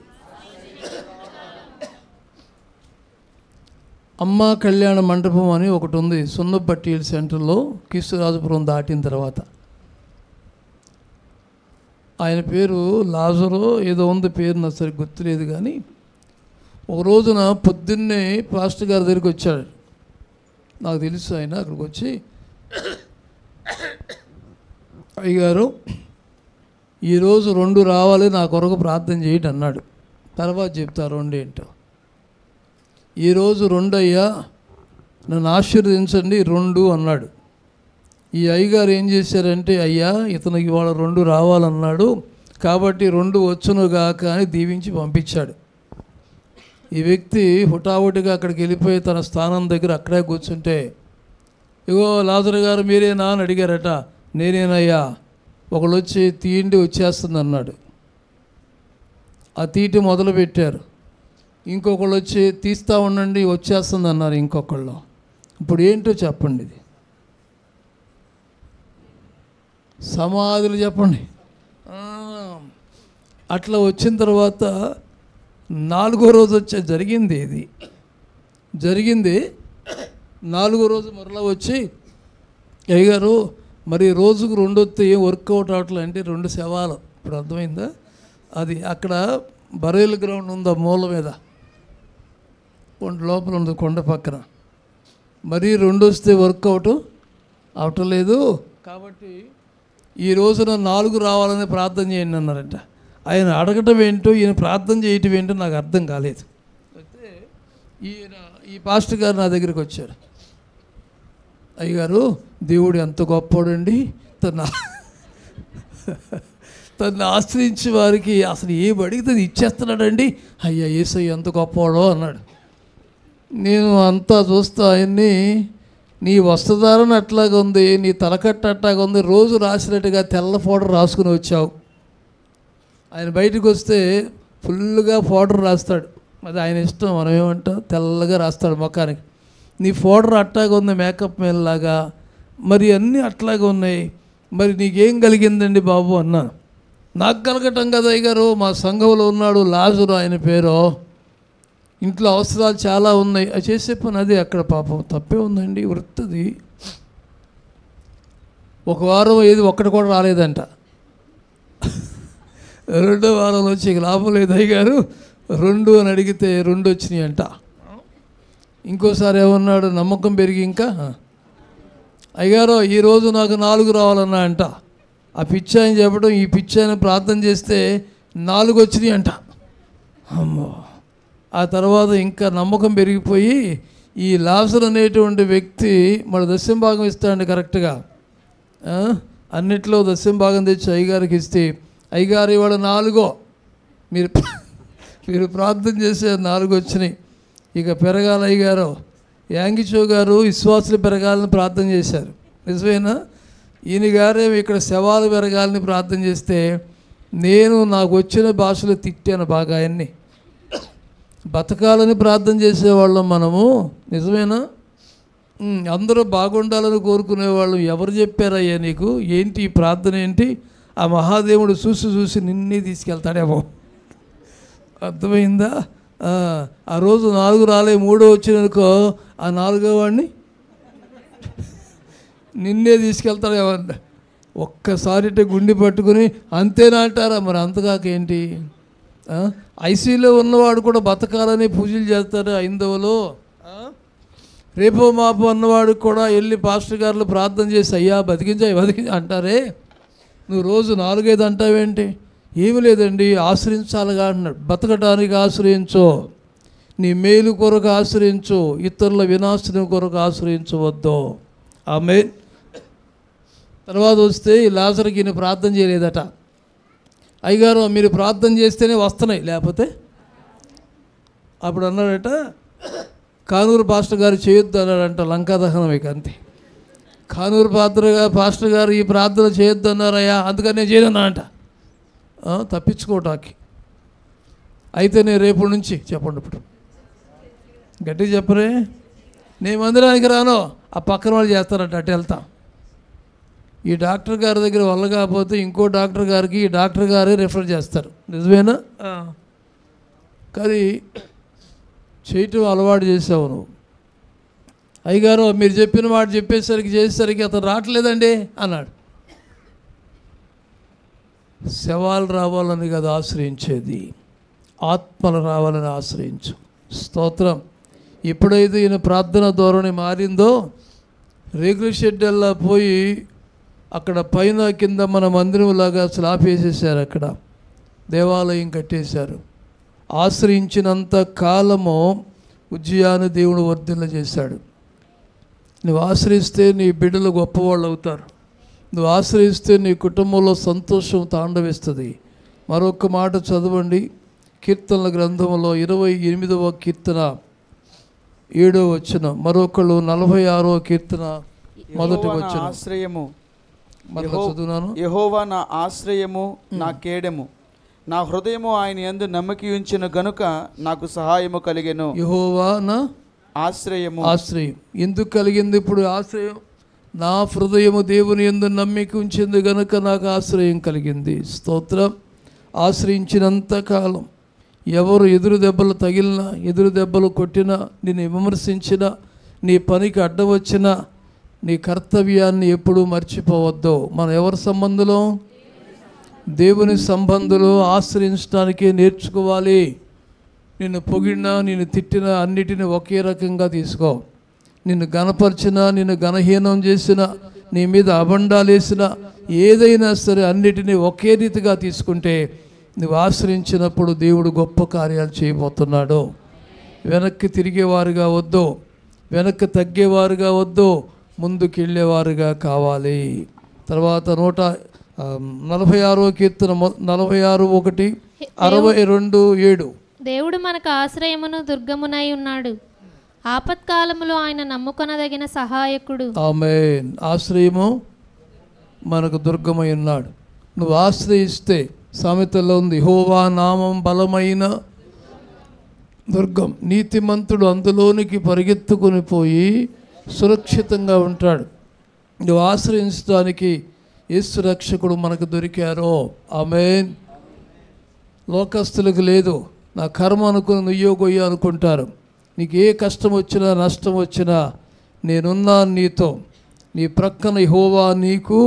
అమ్మ కళ్యాణ మండపం అని ఒకటి ఉంది సున్నపట్టి సెంటర్లో కిస్తురాజపురం దాటిన తర్వాత ఆయన పేరు లాజరో ఏదో ఉంది పేరు నాకు సరిగ్గా గుర్తులేదు కానీ ఒక రోజున పొద్దున్నే పాస్టర్ గారి దగ్గరికి వచ్చాడు నాకు తెలుసు ఆయన అక్కడికి వచ్చి అయ్యగారు ఈరోజు రెండు రావాలి నా కొరకు ప్రార్థన చేయండి అన్నాడు తర్వాత చెప్తా రెండు ఏంటో ఈరోజు రెండు అయ్యా నన్ను ఆశీర్వదించండి రెండు అన్నాడు ఈ అయ్యగారు ఏం చేశారంటే అయ్యా ఇతనికి ఇవాళ రెండు రావాలన్నాడు కాబట్టి రెండు వచ్చును గాక అని దీవించి పంపించాడు ఈ వ్యక్తి హుటాహుటిగా అక్కడికి వెళ్ళిపోయి తన స్థానం దగ్గర అక్కడే కూర్చుంటే ఇగో లాజర్ గారు మీరేనా అని అడిగారట నేనేనయ్యా ఒకళ్ళు వచ్చి తీయండి వచ్చేస్తుంది అన్నాడు ఆ తీటి మొదలు పెట్టారు ఇంకొకళ్ళు వచ్చి తీస్తూ ఉండండి వచ్చేస్తుంది అన్నారు ఇంకొకళ్ళు ఇప్పుడు ఏంటో చెప్పండి ఇది సమాధులు చెప్పండి ఆ, అట్లా వచ్చిన తర్వాత నాలుగో రోజు వచ్చే జరిగింది ఇది జరిగింది నాలుగో రోజు మరలా వచ్చి అయ్యగారు మరి రోజుకు రెండు వస్తే ఏం వర్కౌట్ అవట్లే అంటే రెండు శవాలు ఇప్పుడు అర్థమైందా అది అక్కడ బరేల్ గ్రౌండ్ ఉంది ఆ మూల మీద కొండ లోపల ఉంది కొండ పక్కన మరీ రెండు వస్తే వర్కౌట్ అవటం లేదు కాబట్టి ఈ రోజున నాలుగు రావాలని ప్రార్థన చేయండి అన్నారంట ఆయన అడగటం ఏంటో ఈయన ప్రార్థన చేయటం ఏంటో నాకు అర్థం కాలేదు అయితే ఈయన ఈ పాస్టర్ గారు నా దగ్గరికి వచ్చారు అయ్యగారు దేవుడు ఎంత గొప్పోడండి తన తను ఆశ్రయించే వారికి అసలు ఏం అడిగితే అది ఇచ్చేస్తున్నాడండి అయ్యా ఏసయ్య ఎంత గొప్పవాడో అన్నాడు నేను అంతా చూస్తా ఆయన్ని నీ వస్త్రధారణ అట్లాగా ఉంది నీ తలకట్ట అట్లాగా ఉంది రోజు రాసినట్టుగా తెల్ల పౌడర్ రాసుకుని వచ్చావు ఆయన బయటకు వస్తే ఫుల్గా పౌడర్ రాస్తాడు అది ఆయన ఇష్టం మనం ఏమంటాం తెల్లగా రాస్తాడు ముఖానికి నీ పౌడర్ అట్లాగా ఉంది మేకప్ మేల్లాగా మరి అన్నీ అట్లాగే ఉన్నాయి మరి నీకేం కలిగిందండి బాబు అన్నాను నాకు కలగటం కదా అయ్యగారు మా సంఘంలో ఉన్నాడు లాజరు ఆయన పేరు ఇంట్లో అవసరాలు చాలా ఉన్నాయి అది చేసే పని అదే అక్కడ పాపం తప్పే ఉందండి వృత్తిది ఒక వారం ఏది ఒక్కటి కూడా రాలేదంట రెండో వారంలో వచ్చి ఇక లాభం లేదు అయ్యగారు రెండు అని అడిగితే రెండు వచ్చినాయి అంట ఇంకోసారి ఏమన్నాడు నమ్మకం పెరిగి ఇంకా అయ్యగారు ఈరోజు నాకు నాలుగు రావాలన్నా అంట ఆ పిచ్చి ఆయన చెప్పడం ఈ పిచ్చి ఆయన ప్రార్థన చేస్తే నాలుగు వచ్చినాయి అంట అమ్మో ఆ తర్వాత ఇంకా నమ్మకం పెరిగిపోయి ఈ లాసర్ అనేటువంటి వ్యక్తి మన దశం భాగం ఇస్తాడండి కరెక్ట్గా ఆ? అన్నిట్లో దశం భాగం తెచ్చి అయ్యగారికి ఇస్తే అయ్యగారు ఇవాళ నాలుగో మీరు మీరు ప్రార్థన చేసే నాలుగు వచ్చినాయి ఇక పెరగాల అయ్యగారు యాంగిచో గారు విశ్వాసులు పెరగాలని ప్రార్థన చేశారు నిజమేనా ఈయన గారే ఇక్కడ శవాలు పెరగాలని ప్రార్థన చేస్తే నేను నాకు వచ్చిన భాషలో తిట్టాను బాగా ఆయన్ని బతకాలని ప్రార్థన చేసేవాళ్ళం మనము నిజమేనా ఉమ్, అందరూ బాగుండాలని కోరుకునేవాళ్ళం ఎవరు చెప్పారయ్యా నీకు ఏంటి ఈ ప్రార్థన ఏంటి ఆ మహాదేవుడు చూసి చూసి నిన్నే తీసుకెళ్తాడేమో అర్థమైందా ఆ, ఆ రోజు నాలుగు రాలే మూడో వచ్చిననుకో ఆ నాలుగో వాడిని నిన్నే తీసుకెళ్తాడేమో అంట. ఒక్కసారి ఇట్ట గుండి పట్టుకుని అంతేనా అంటారా మరి అంతకాక ఏంటి ఐసీలో ఉన్నవాడు కూడా బతకాలని పూజలు చేస్తారు ఐందవలో ఆ? రేపో మాపో అన్నవాడు కూడా వెళ్ళి పాస్టర్ గారులు ప్రార్థన చేసి అయ్యా బతికించా బతికించా అంటారే నువ్వు రోజు నాలుగైదు అంటావేంటి ఏమి లేదండి ఆశ్రయించాలిగా అంటున్నాడు బతకడానికి ఆశ్రయించు నీ మేలు కొరకు ఆశ్రయించు ఇతరుల వినాశనం కొరకు ఆశ్రయించవద్దు ఆమె తర్వాత వస్తే ఈ లాజర్కి ఈయన ప్రార్థన చేయలేదట అయ్యగారు మీరు ప్రార్థన చేస్తేనే వస్తున్నాయి లేకపోతే అప్పుడు అన్నాడట కానూరు పాస్టర్ గారు చేయొద్దు అన్నాడంట లంకా దహనం ఇక అంతే కానూరు పాత్ర గా- పాస్టర్ గారు ఈ ప్రార్థన చేయొద్దు అన్నారయ్యా అందుకని నేను చేయను అంట తప్పించుకోవటానికి అయితే నేను రేపటి నుంచి చెప్పండి ఇప్పుడు గట్టిగా చెప్పరే నేను మందిరానికి రాను ఆ పక్కన వాళ్ళు చేస్తారంట అటు వెళ్తాం ఈ డాక్టర్ గారి దగ్గర వల్ల కాకపోతే ఇంకో డాక్టర్ గారికి ఈ డాక్టర్ గారే రిఫర్ చేస్తారు నిజమేనా ఆ. కానీ చేయటం అలవాటు చేసావు నువ్వు అయ్యగారు మీరు చెప్పిన మాట చెప్పేసరికి చేసేసరికి అతను రావట్లేదండి అన్నాడు శవాలు రావాలని కదా ఆశ్రయించేది ఆత్మలు రావాలని ఆశ్రయించు స్తోత్రం ఎప్పుడైతే ఈయన ప్రార్థన ధోరణి మారిందో రేకుల షెడ్డల్లా పోయి అక్కడ పైన కింద మన మందిరంలాగా స్లాబ్ వేసేసారు అక్కడ దేవాలయం కట్టేశారు ఆశ్రయించినంత కాలము ఉజ్జయాను దేవుడు వర్ధిల్ల చేశాడు నువ్వు ఆశ్రయిస్తే నీ బిడ్డలు గొప్పవాళ్ళు అవుతారు నువ్వు ఆశ్రయిస్తే నీ కుటుంబంలో సంతోషం తాండవిస్తుంది మరొక మాట చదవండి కీర్తనల గ్రంథంలో ఇరవై ఎనిమిదవ కీర్తన ఏడో వచ్చిన మరొకళ్ళు నలభై ఆరో కీర్తన మొదటి యెహోవా నా వచ్చిన ఆశ్రయము మరొక యెహో- చదువునాను యెహోవా నా ఆశ్రయము నా కేడము నా హృదయము ఆయన యందు నమ్మకి ఉంచిన గనుక నాకు సహాయము కలిగెను యహోవా నా ఆశ్రయము ఆశ్రయం ఎందుకు కలిగింది ఇప్పుడు ఆశ్రయం నా హృదయము దేవుని ఎందు నమ్మిక ఉంచింది గనుక నాకు ఆశ్రయం కలిగింది స్తోత్రం ఆశ్రయించినంత కాలం ఎవరు ఎదురు దెబ్బలు తగిలినా ఎదురు దెబ్బలు కొట్టినా నిన్ను విమర్శించినా నీ పనికి అడ్డం వచ్చినా నీ కర్తవ్యాన్ని ఎప్పుడూ మర్చిపోవద్దు మనం ఎవరి సంబంధంలో దేవుని సంబంధులు ఆశ్రయించడానికే నేర్చుకోవాలి నిన్ను పొగిడినా నిన్ను తిట్టినా అన్నిటిని ఒకే రకంగా తీసుకో నిన్ను గనపరిచినా నిన్ను గణహీనం చేసినా నీ మీద అబండాలేసినా ఏదైనా సరే అన్నిటినీ ఒకే రీతిగా తీసుకుంటే నువ్వు ఆశ్రయించినప్పుడు దేవుడు గొప్ప కార్యాలు చేయబోతున్నాడు వెనక్కి తిరిగేవారుగా వద్దు వెనక్కి తగ్గేవారుగా వద్దు ముందుకు వెళ్ళేవారుగా కావాలి తర్వాత నూట ఆ, నలభై ఆరో కీర్తన మొ- నలభై ఆరు ఒకటి అరవై రెండు ఏడు దేవుడు మనకు ఆశ్రయమును దుర్గమునై ఉన్నాడు ఆపత్కాలములో ఆయన నమ్ముకొనదగిన సహాయకుడు ఆమె ఆశ్రయము మనకు దుర్గమై ఉన్నాడు నువ్వు ఆశ్రయిస్తే సామెతలో ఉంది హోవా నామం బలమైన దుర్గం నీతిమంతుడు అందులోనికి పరిగెత్తుకొని పోయి సురక్షితంగా ఉంటాడు నువ్వు ఆశ్రయించడానికి యేసు రక్షకుడు మనకు దొరికారో ఆమెన్ లోకస్తులకు లేదు నా కర్మ అనుకుని నుయ్యో గొయ్యో అనుకుంటారు నీకు ఏ కష్టం వచ్చినా నష్టం వచ్చినా నేనున్నాను నీతో నీ ప్రక్కన హోవా నీకు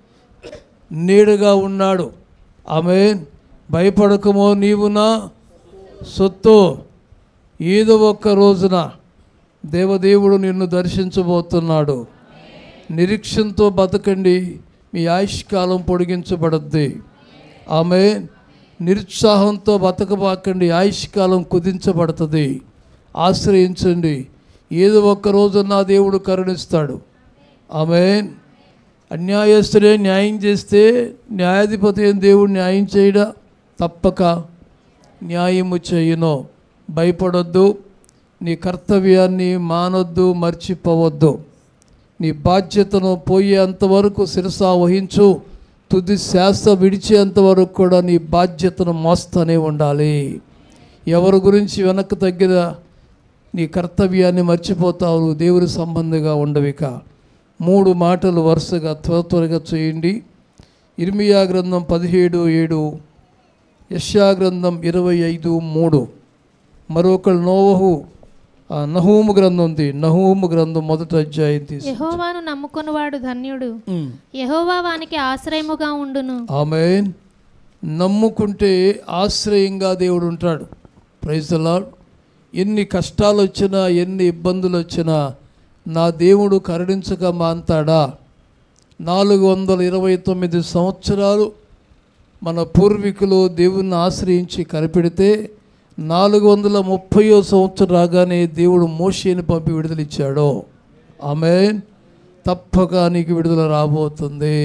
నీడగా ఉన్నాడు ఆమె భయపడకమో నీవు నా సొత్తు ఏదో ఒక్క రోజున దేవదేవుడు నిన్ను దర్శించబోతున్నాడు నిరీక్షణతో బతకండి మీ ఆయుష్కాలం పొడిగించబడద్ది ఆమె నిరుత్సాహంతో బతకబాకండి ఆయుష్కాలం కుదించబడుతుంది ఆశ్రయించండి ఏదో ఒక్క రోజు నా దేవుడు కరుణిస్తాడు ఆమె అన్యాయస్తుడే న్యాయం చేస్తే న్యాయాధిపతి అయిన దేవుడు న్యాయం చేయడా తప్పక న్యాయము చేయను భయపడొద్దు నీ కర్తవ్యాన్ని మానొద్దు మర్చిపోవద్దు నీ బాధ్యతను పోయేంత వరకు శిరసా వహించు తుది శ్వాస విడిచేంత వరకు కూడా నీ బాధ్యతను మోస్తూనే ఉండాలి ఎవరి గురించి వెనక్కి తగ్గిన నీ కర్తవ్యాన్ని మర్చిపోతావు నువ్వు దేవుని సంబంధిగా ఉండవిక మూడు మాటలు వరుసగా త్వర త్వరగా చేయండి ఇర్మియా గ్రంథం పదిహేడు ఏడు యశ్యా గ్రంథం ఇరవై ఐదు మూడు మరొకరు నోవహు ఆ, నహూము గ్రంథం ఉంది నహూము గ్రంథం మొదటి అధ్యాయం తీసి యెహోవాను నమ్ముకొనువాడు ధన్యుడు ఉమ్. యెహోవా వానికి ఆశ్రయముగా ఉండును ఆమె నమ్ముకుంటే ఆశ్రయంగా దేవుడు ఉంటాడు ప్రైజ్ లాడ్ ఎన్ని కష్టాలు వచ్చినా ఎన్ని ఇబ్బందులు వచ్చినా నా దేవుడు కరుణించక మాంతాడా నాలుగు వందల ఇరవై తొమ్మిది సంవత్సరాలు మన పూర్వీకులు దేవుణ్ణి ఆశ్రయించి కనిపెడితే నాలుగు వందల ముప్పయో సంవత్సరం రాగానే దేవుడు మోషేని పంపి విడుదలిచ్చాడు ఆమె తప్పక నీకు విడుదల రాబోతుంది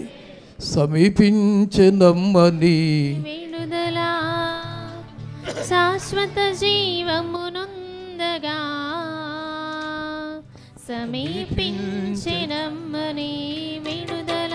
సమీపించనమ్మని విడుదల శాశ్వత జీవమునుందగా సమీపించినమ్మని విడుదల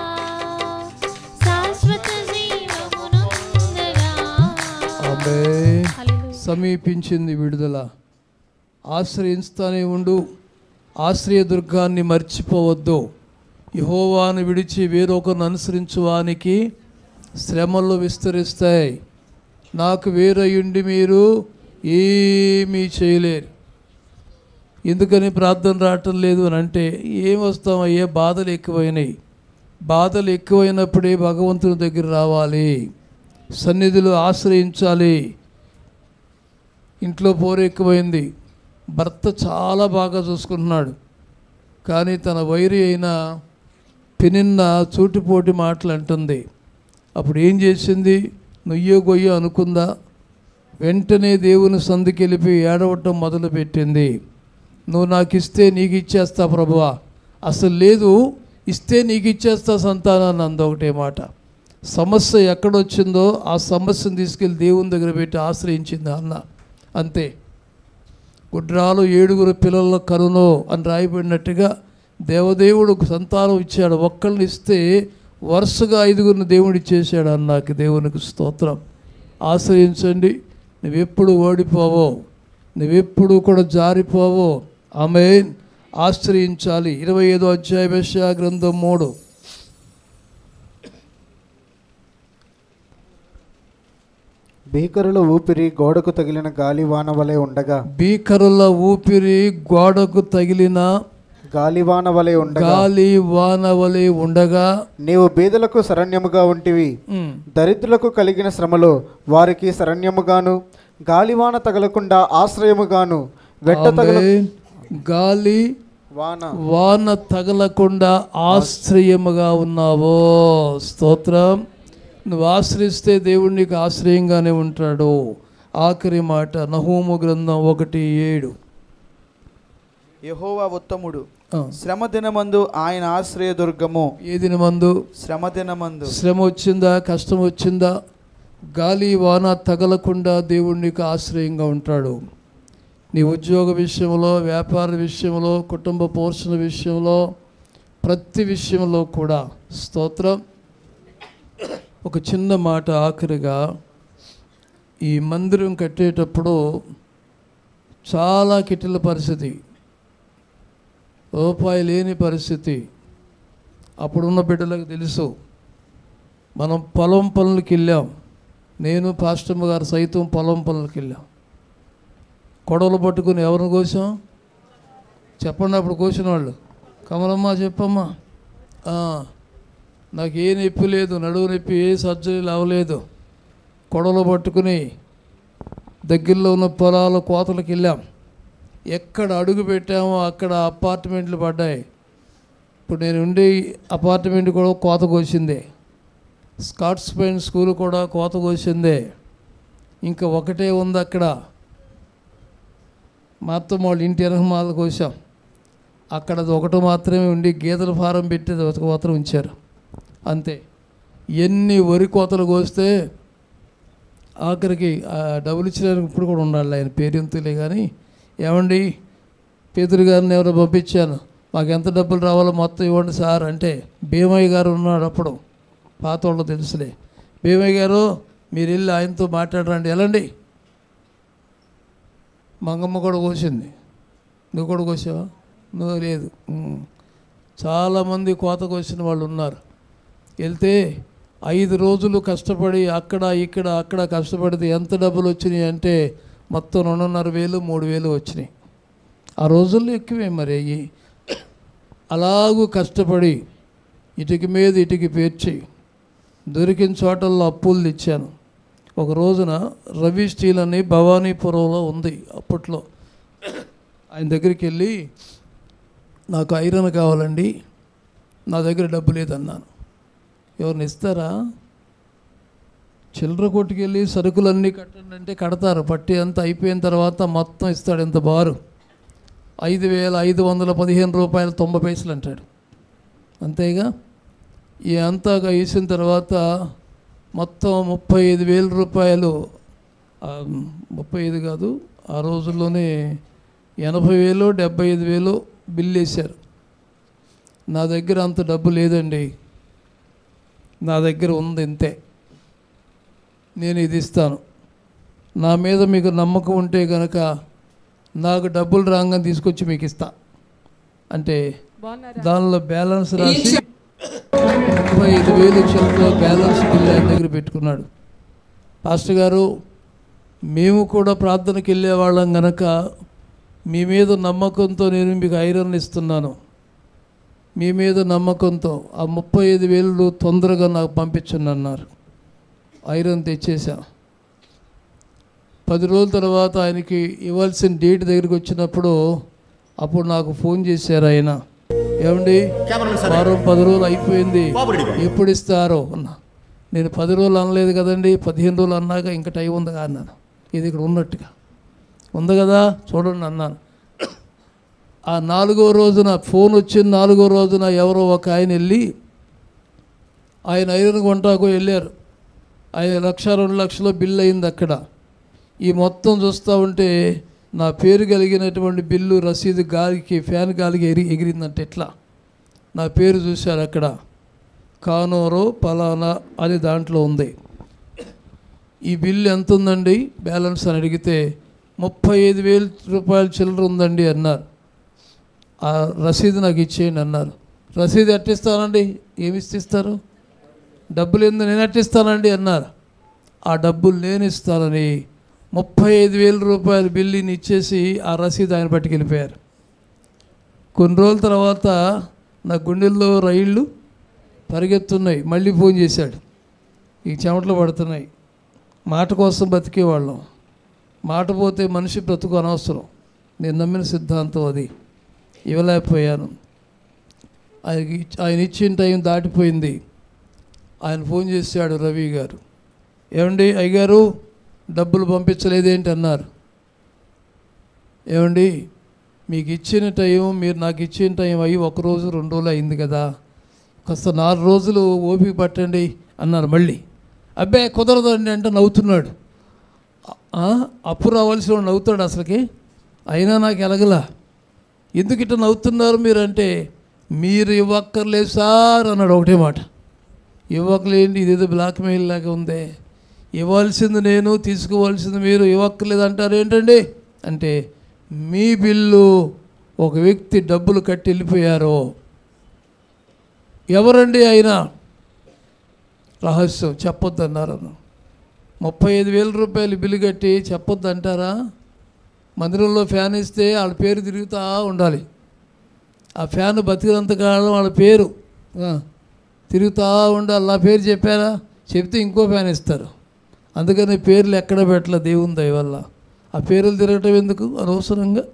శాశ్వత జీవమునుందగా ఆమె హల్లెలూయా. సమీపించింది విడుదల ఆశ్రయిస్తానే ఉండు ఆశ్రయదుర్గాన్ని మర్చిపోవద్దు యహోవాను విడిచి వేరొకరిని అనుసరించువానికి శ్రమలు విస్తరిస్తాయి నాకు వేరయుండి మీరు ఏమీ చేయలేరు ఎందుకని ప్రార్థన రావటం లేదు అని అంటే ఏం వస్తామయ్యే బాధలు ఎక్కువైనాయి బాధలు ఎక్కువైనప్పుడే భగవంతుని దగ్గర రావాలి సన్నిధిలో ఆశ్రయించాలి ఇంట్లో పోరు ఎక్కువైంది భర్త చాలా బాగా చూసుకుంటున్నాడు కానీ తన వైరి అయిన పెనిన్న చూటిపోటి మాటలు అంటుంది అప్పుడు ఏం చేసింది నుయ్యో గొయ్యో అనుకుందా వెంటనే దేవుని సందుకెళ్ళిపోయి ఏడవటం మొదలుపెట్టింది నువ్వు నాకు ఇస్తే నీకు ఇచ్చేస్తా ప్రభువా అసలు లేదు ఇస్తే నీకు ఇచ్చేస్తా సంతానాన్ని అంద ఒకటే మాట సమస్య ఎక్కడొచ్చిందో ఆ సమస్యను తీసుకెళ్ళి దేవుని దగ్గర పెట్టి ఆశ్రయించింది అన్న అంతే గుడ్రాలు ఏడుగురు పిల్లల కరుణో అని రాయబడినట్టుగా దేవదేవుడు సంతానం ఇచ్చాడు ఒక్కళ్ళని ఇస్తే వరుసగా ఐదుగురిని దేవుడి చేశాడు అన్నాక దేవునికి స్తోత్రం ఆశ్రయించండి నువ్వెప్పుడు ఓడిపోవో నువ్వెప్పుడు కూడా జారిపోవో ఆమె ఆశ్రయించాలి ఇరవై ఐదో అధ్యాయ విషయ గ్రంథం మూడు భీకరుల ఊపిరి గోడకు తగిలిన గాలివాన వలె ఉండగా భీకరుల ఊపిరి గోడకు తగిలిన గాలివాన వలె ఉండగా గాలి వాన వలె ఉండగా నీవు బీదలకు శరణ్యముగా ఉంటివి ఉమ్, దరిద్రులకు కలిగిన శ్రమలో వారికి శరణ్యముగాను గాలివాన తగలకుండా ఆశ్రయముగాను వెట్ట తగల ఆమేన్. గాలి వాన వాన తగలకుండా ఆశ్రయముగా ఉన్నావో స్తోత్రం నువ్వు ఆశ్రయిస్తే దేవుడు నీకు ఆశ్రయంగానే ఉంటాడు ఆఖరి మాట నహూము గ్రంథం ఒకటి ఏడు యెహోవా ఉత్తముడు ఆ, శ్రమ దినమందు ఆయన ఆశ్రయ దుర్గము ఏ దినమందు శ్రమ దినమందు శ్రమ వచ్చిందా కష్టం వచ్చిందా గాలి వాన తగలకుండా దేవుడు నీకు ఆశ్రయంగా ఉంటాడు నీ ఉద్యోగ విషయంలో వ్యాపార విషయంలో కుటుంబ పోషణ విషయంలో ప్రతి విషయంలో కూడా స్తోత్రం ఒక చిన్న మాట ఆఖరిగా ఈ మందిరం కట్టేటప్పుడు చాలా కిటిల పరిస్థితి రూపాయి లేని పరిస్థితి అప్పుడున్న బిడ్డలకు తెలుసు మనం పొలం పనులకి వెళ్ళాం నేను పాస్టమ్మ గారు సైతం పొలం పనులకి వెళ్ళాం కొడవలు పట్టుకుని ఎవరిని కోసాం చెప్పండి అప్పుడు కోసిన వాళ్ళు కమలమ్మ చెప్పమ్మా "ఆ, నాకు ఏ నొప్పి లేదు నడువు నొప్పి ఏ సర్జరీలు అవ్వలేదు కొడవలు పట్టుకుని దగ్గరలో ఉన్న పొలాల కోతలకు వెళ్ళాం ఎక్కడ అడుగు పెట్టామో అక్కడ అపార్ట్మెంట్లు పడ్డాయి ఇప్పుడు నేను ఉండే అపార్ట్మెంట్ కూడా కోత కోసిందే స్కాట్స్ పైన్ స్కూల్ కూడా కోత కోసిందే ఇంకా ఒకటే ఉంది అక్కడ మా అత్తమ్మ వాళ్ళ ఇంటి వెనకమాల కోసాం అక్కడ అది ఒకటి మాత్రమే ఉండి గీతల ఫారం పెట్టి అది ఒక మాత్రం ఉంచారు అంతే ఎన్ని వరి కోతలు కోస్తే ఆఖరికి ఆ డబ్బులు ఇచ్చినానికి ఇప్పుడు కూడా ఉండాలి ఆయన పేరెంతులే కానీ ఏమండి పేదరు గారిని ఎవరో పంపించాను మాకు ఎంత డబ్బులు రావాలో మొత్తం ఇవ్వండి సార్ అంటే భీమయ్య గారు ఉన్నాడు అప్పుడు పాత వాళ్ళు తెలుసులే భీమయ్య గారు మీరు వెళ్ళి ఆయనతో మాట్లాడరండి వెళ్ళండి మంగమ్మ కూడా కోసింది నువ్వు కూడా కోసావా నువ్వు లేదు ఉమ్. చాలామంది కోత కోసిన వాళ్ళు ఉన్నారు వెళ్తే ఐదు రోజులు కష్టపడి అక్కడ ఇక్కడ అక్కడ కష్టపడితే ఎంత డబ్బులు వచ్చినాయి అంటే మొత్తం రెండున్నర వేలు మూడు వేలు వచ్చినాయి ఆ రోజుల్లో ఎక్కువే మరి అయ్యి అలాగూ కష్టపడి ఇటుకి మీద ఇటుకి పేర్చి దొరికిన చోటల్లో అప్పులు తెచ్చాను ఒక రోజున రవి స్టీల్ అని భవానీపురంలో ఉంది అప్పట్లో ఆయన దగ్గరికి వెళ్ళి నాకు ఐరన్ కావాలండి నా దగ్గర డబ్బు లేదన్నాను ఎవరిని ఇస్తారా చిల్లర కొట్టుకెళ్ళి సరుకులన్నీ కట్టండి అంటే కడతారు పట్టి అంతా అయిపోయిన తర్వాత మొత్తం ఇస్తాడు ఎంత బారు ఐదు వేల ఐదు వందల పదిహేను రూపాయలు తొంభై పైసలు అంటాడు అంతేగా ఈ అంతాగా వేసిన తర్వాత మొత్తం ముప్పై ఐదు వేల రూపాయలు ఆ, ముప్పై ఐదు కాదు ఆ రోజుల్లోనే ఎనభై వేలు డెబ్బై ఐదు వేలు బిల్లు వేశారు నా దగ్గర అంత డబ్బు లేదండి నా దగ్గర ఉంది ఇంతే నేను ఇది ఇస్తాను నా మీద మీకు నమ్మకం ఉంటే కనుక నాకు డబ్బులు రాగానే తీసుకొచ్చి మీకు ఇస్తా అంటే దానిలో బ్యాలెన్స్ రాసి ముప్పై ఐదు వేలు చిల్లర బ్యాలెన్స్ బిల్ ఆయన దగ్గర పెట్టుకున్నాడు పాస్టర్ గారు మేము కూడా ప్రార్థనకి వెళ్ళేవాళ్ళం గనక మీ మీద నమ్మకంతో నేను మీకు ఐరన్ ఇస్తున్నాను మీ మీద నమ్మకంతో ఆ ముప్పై ఐదు వేలు తొందరగా నాకు పంపించండి అన్నారు ఐరన్ తెచ్చేసా పది రోజుల తర్వాత ఆయనకి ఇవ్వాల్సిన డేట్ దగ్గరికి వచ్చినప్పుడు అప్పుడు నాకు ఫోన్ చేశారు ఆయన ఏమండి వారం పది రోజులు అయిపోయింది ఎప్పుడు ఇస్తారో అన్నా నేను పది రోజులు అనలేదు కదండి పదిహేను రోజులు అన్నాక ఇంకా టైం ఉందిగా అన్నాను ఇది ఇక్కడ ఉన్నట్టుగా ఉంది కదా చూడండి అన్నాను ఆ నాలుగో రోజున ఫోన్ వచ్చిన నాలుగో రోజున ఎవరో ఒక ఆయన వెళ్ళి ఆయన ఐరన్ కొంటాకు వెళ్ళారు ఆయన లక్ష రెండు లక్షలు బిల్లు అయింది అక్కడ ఈ మొత్తం చూస్తూ ఉంటే నా పేరు కలిగినటువంటి బిల్లు రసీదు గాలికి ఫ్యాన్ గాలికి ఎగిరి ఎగిరిందంటే ఎట్లా నా పేరు చూశారు అక్కడ కానూరు పలానా అని దాంట్లో ఉంది ఈ బిల్లు ఎంత ఉందండి బ్యాలెన్స్ అని అడిగితే ముప్పై ఐదు వేల రూపాయల చిల్లర ఉందండి అన్నారు ఆ రసీదు నాకు ఇచ్చేయండి అన్నారు రసీదు ఎట్టిస్తానండి ఏమి ఇస్తారు డబ్బులు ఎందుకు నేను ఎట్టిస్తానండి అన్నారు ఆ డబ్బులు నేను ఇస్తానని ముప్పై ఐదు వేల రూపాయల బిల్లుని ఇచ్చేసి ఆ రసీదు ఆయన పట్టుకెళ్ళిపోయారు కొన్ని రోజుల తర్వాత నా గుండెల్లో రైళ్ళు పరిగెత్తున్నాయి మళ్ళీ ఫోన్ చేశాడు ఈ చెమటలు పడుతున్నాయి మాట కోసం బతికేవాళ్ళం మాట పోతే మనిషి బ్రతుకు అనవసరం నేను నమ్మిన సిద్ధాంతం అది ఇవ్వలేకపోయాను ఆయనకి ఇచ్- ఆయన ఇచ్చిన టైం దాటిపోయింది ఆయన ఫోన్ చేశాడు రవి గారు ఏమండి అయ్యగారు డబ్బులు పంపించలేదేంటి అన్నారు ఏమండి మీకు ఇచ్చిన టైం మీరు నాకు ఇచ్చిన టైం అయ్యి ఒక రోజు రెండు రోజులు అయింది కదా కాస్త నాలుగు రోజులు ఓపిక పట్టండి అన్నారు మళ్ళీ అబ్బాయి కుదరదండి అంటే నవ్వుతున్నాడు ఆ, అప్పు రావాల్సిన వాడు నవ్వుతాడు అసలుకి అయినా నాకు ఎలగలా ఎందుకు ఇట్లా నవ్వుతున్నారు మీరు అంటే మీరు ఇవ్వక్కర్లేదు సార్ అన్నాడు ఒకటే మాట ఇవ్వకలేండి ఇదేదో బ్లాక్మెయిల్ లాగా ఉందే ఇవ్వాల్సింది నేను తీసుకోవాల్సింది మీరు ఇవ్వక్కర్లేదు అంటారు ఏంటండి అంటే మీ బిల్లు ఒక వ్యక్తి డబ్బులు కట్టి వెళ్ళిపోయారు ఎవరండి అయినా రహస్యం చెప్పొద్దు అన్నారు ముప్పై ఐదు వేల రూపాయలు బిల్లు కట్టి చెప్పొద్దు అంటారా మందిరంలో ఫ్యాన్ ఇస్తే వాళ్ళ పేరు తిరుగుతూ ఉండాలి ఆ ఫ్యాన్ బతికినంత కాలం వాళ్ళ పేరు ఆ, తిరుగుతూ ఉండాలి నా పేరు చెప్పారా చెప్తే ఇంకో ఫ్యాన్ ఇస్తారు అందుకని పేర్లు ఎక్కడ పెట్టలే దేవుని దయ వల్ల ఆ పేర్లు తిరగటం ఎందుకు అనవసరంగా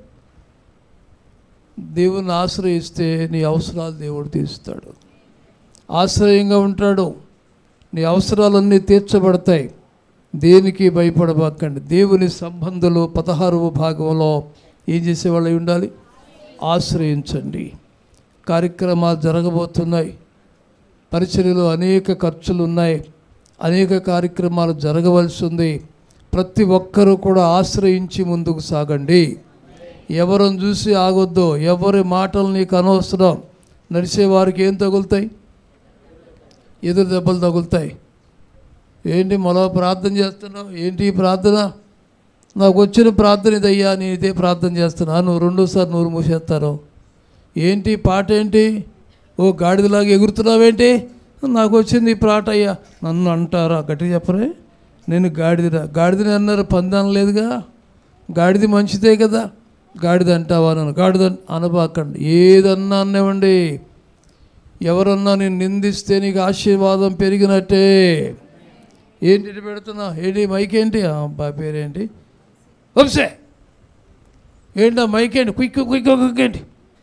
దేవుని ఆశ్రయిస్తే నీ అవసరాలు దేవుడు తీరుస్తాడు ఆశ్రయంగా ఉంటాడు నీ అవసరాలన్నీ తీర్చబడతాయి దేనికి భయపడబాకండి దేవుని సంబంధులు పదహారవ భాగంలో ఏం చేసేవాళ్ళు అయి ఉండాలి ఆశ్రయించండి కార్యక్రమాలు జరగబోతున్నాయి పరిచర్యలో అనేక ఖర్చులు ఉన్నాయి అనేక కార్యక్రమాలు జరగవలసి ఉంది ప్రతి ఒక్కరూ కూడా ఆశ్రయించి ముందుకు సాగండి ఎవరిని చూసి ఆగొద్దు ఎవరి మాటలు నీకు అనవసరం నడిచే వారికి ఏం తగులుతాయి ఎదురు దెబ్బలు తగులుతాయి ఏంటి మొల ప్రార్థన చేస్తున్నావు ఏంటి ఈ ప్రార్థన నాకు వచ్చిన ప్రార్థన ఇదయ్యా నేను ఇదే ప్రార్థన చేస్తున్నా నువ్వు రెండోసారి నూరు మూసేస్తారు ఏంటి పాట ఏంటి ఓ గాడిదలాగా ఎగురుతున్నావేంటి నాకు వచ్చింది ఈ పాట అయ్యా నన్ను అంటారా గట్టిగా చెప్పరే నేను గాడిదరా గాడిదని అన్నారు పందాన లేదుగా గాడిది మంచిదే కదా గాడిద అంటావా నన్ను గాడిద అనబాకండి ఏదన్నా అన్నవండి ఎవరన్నా నేను నిందిస్తే నీకు ఆశీర్వాదం పెరిగినట్టే ఏంటి ఇటు పెడుతున్నా ఏంటి మైక్ ఏంటి ఆ, బా పేరేంటి వంశే ఏంటి ఆ మైక్ ఏంటి క్విక్ క్విక్ క్విక్ ఏంటి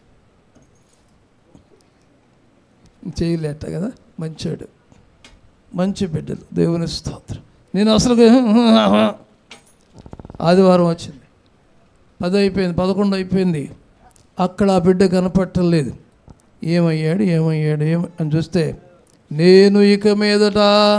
చేయలేట కదా మంచోడు మంచి బిడ్డలు దేవుని స్తోత్రం నేను అసలు ఆదివారం వచ్చింది పది అయిపోయింది పదకొండు అయిపోయింది అక్కడ ఆ బిడ్డ కనపట్టలేదు ఏమయ్యాడు ఏమయ్యాడు ఏమ అని చూస్తే నేను ఇక మీదట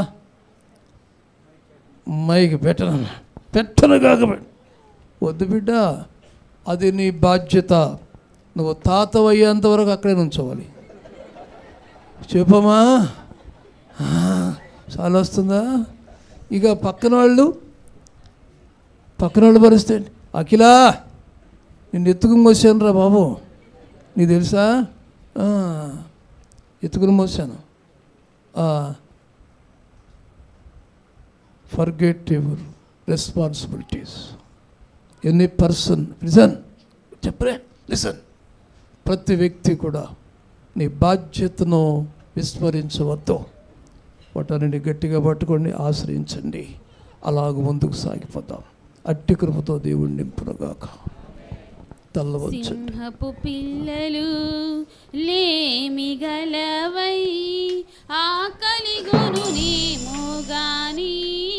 మైకి పెట్టను పెట్టను కాక వద్దు బిడ్డ అది నీ బాధ్యత నువ్వు తాత అయ్యేంత వరకు అక్కడే నుంచోవాలి చెప్పమ్మా ఆ, చాలా వస్తుందా ఇక పక్కన వాళ్ళు పక్కన వాళ్ళు పరిస్థితి ఏంటి? అఖిలా నిన్ను ఎత్తుకుని మోసాను రా బాబు నీకు తెలుసా ఆ, ఎత్తుకుని మోసాను forgettable responsibilities any person listen చెప్పరే లిసన్ ప్రతి వ్యక్తి కూడా నీ బాధ్యతను విస్మరించవద్దు వాటన్నిటి గట్టిగా పట్టుకోండి ఆశ్రయించండి అలాగ ముందుకు సాగిపోతాం అట్టి కృపతో దేవుడు నింపునగాక తల్లవచ్చండి సింహపు పిల్లలు లేమి గలవై ఆకలిగొను నేమోగాని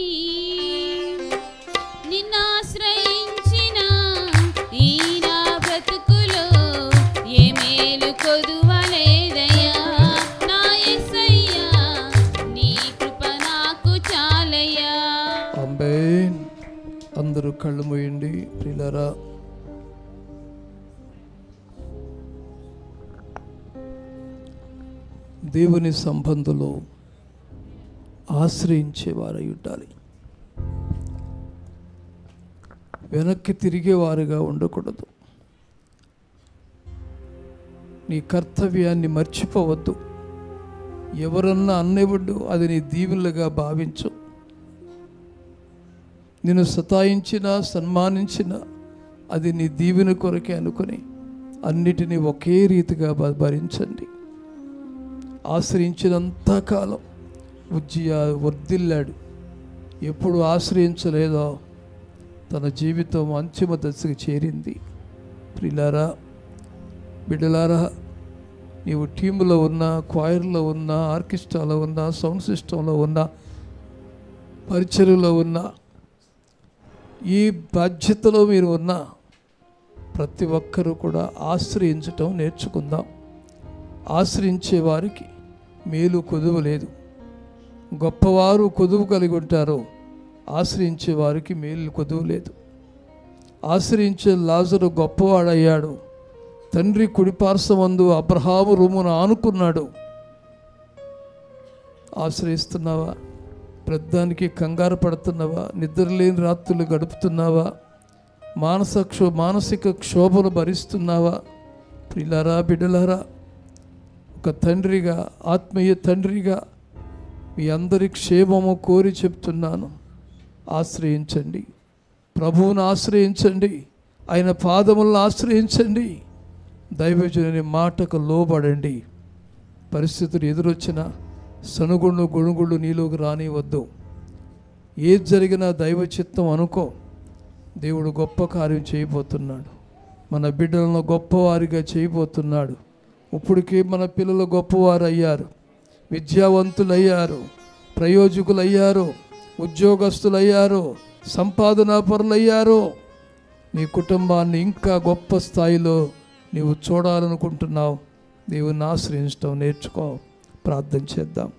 నిన్నాశ్రయించిన ఈ నా బ్రతుకులో ఏ మేలు కొదువలేదయ్యా నా యేసయ్యా నీ కృప నాకు చాలయ్యా అంబేన్ అందరూ కళ్ళు మూయండి ప్రియులరా దేవుని సంబంధులు ఆశ్రయించేవారై ఉండాలి వెనక్కి తిరిగేవారుగా ఉండకూడదు నీ కర్తవ్యాన్ని మర్చిపోవద్దు ఎవరన్నా అన్నివ్వడు అది నీ దీవులుగా భావించు నిన్ను సతాయించినా సన్మానించినా అది నీ దీవెన కొరకే అనుకుని అన్నిటినీ ఒకే రీతిగా భ- భరించండి ఆశ్రయించినంత కాలం ఉజ్జియా వర్ధిల్లాడు ఎప్పుడు ఆశ్రయించలేదో తన జీవితం అంతిమ దశకు చేరింది ప్రిలారా బిడ్డలారా నీవు టీములో ఉన్నా క్వైర్లో ఉన్నా ఆర్కెస్ట్రాలో ఉన్నా సౌండ్ సిస్టంలో ఉన్నా పరిచర్యలో ఉన్నా ఈ బాధ్యతలో మీరు ఉన్నా ప్రతి ఒక్కరూ కూడా ఆశ్రయించటం నేర్చుకుందాం ఆశ్రయించే వారికి మేలు కొదువు లేదు గొప్పవారు కొదువు కలిగి ఉంటారు ఆశ్రయించే వారికి మేలు కొదువు లేదు ఆశ్రయించే లాజరు గొప్పవాడయ్యాడు తండ్రి కుడిపార్శ్వమందు అబ్రహాము రూమును ఆనుకున్నాడు ఆశ్రయిస్తున్నావా ప్రద్దానికి కంగారు పడుతున్నావా నిద్రలేని రాత్రులు గడుపుతున్నావా మానస క్షో మానసిక క్షోభను భరిస్తున్నావా ప్రిలారా బిడ్డలారా ఒక తండ్రిగా ఆత్మీయ తండ్రిగా మీ అందరి క్షేమము కోరి చెప్తున్నాను ఆశ్రయించండి ప్రభువును ఆశ్రయించండి ఆయన పాదములను ఆశ్రయించండి దైవజనుని మాటకు లోబడండి పరిస్థితులు ఎదురొచ్చిన సనుగుళ్ళు గొణుగుళ్ళు నీలోకి రానివద్దు ఏది జరిగినా దైవ చిత్తం అనుకో దేవుడు గొప్ప కార్యం చేయబోతున్నాడు మన బిడ్డలను గొప్పవారిగా చేయబోతున్నాడు ఇప్పటికే మన పిల్లలు గొప్పవారు అయ్యారు విద్యావంతులయ్యారు ప్రయోజకులయ్యారు ఉద్యోగస్తులయ్యారు సంపాదనా పరులయ్యారు నీ కుటుంబాన్ని ఇంకా గొప్ప స్థాయిలో నీవు చూడాలనుకుంటున్నావు దేవుని ఆశ్రయించడం నేర్చుకో ప్రార్థన చేద్దాం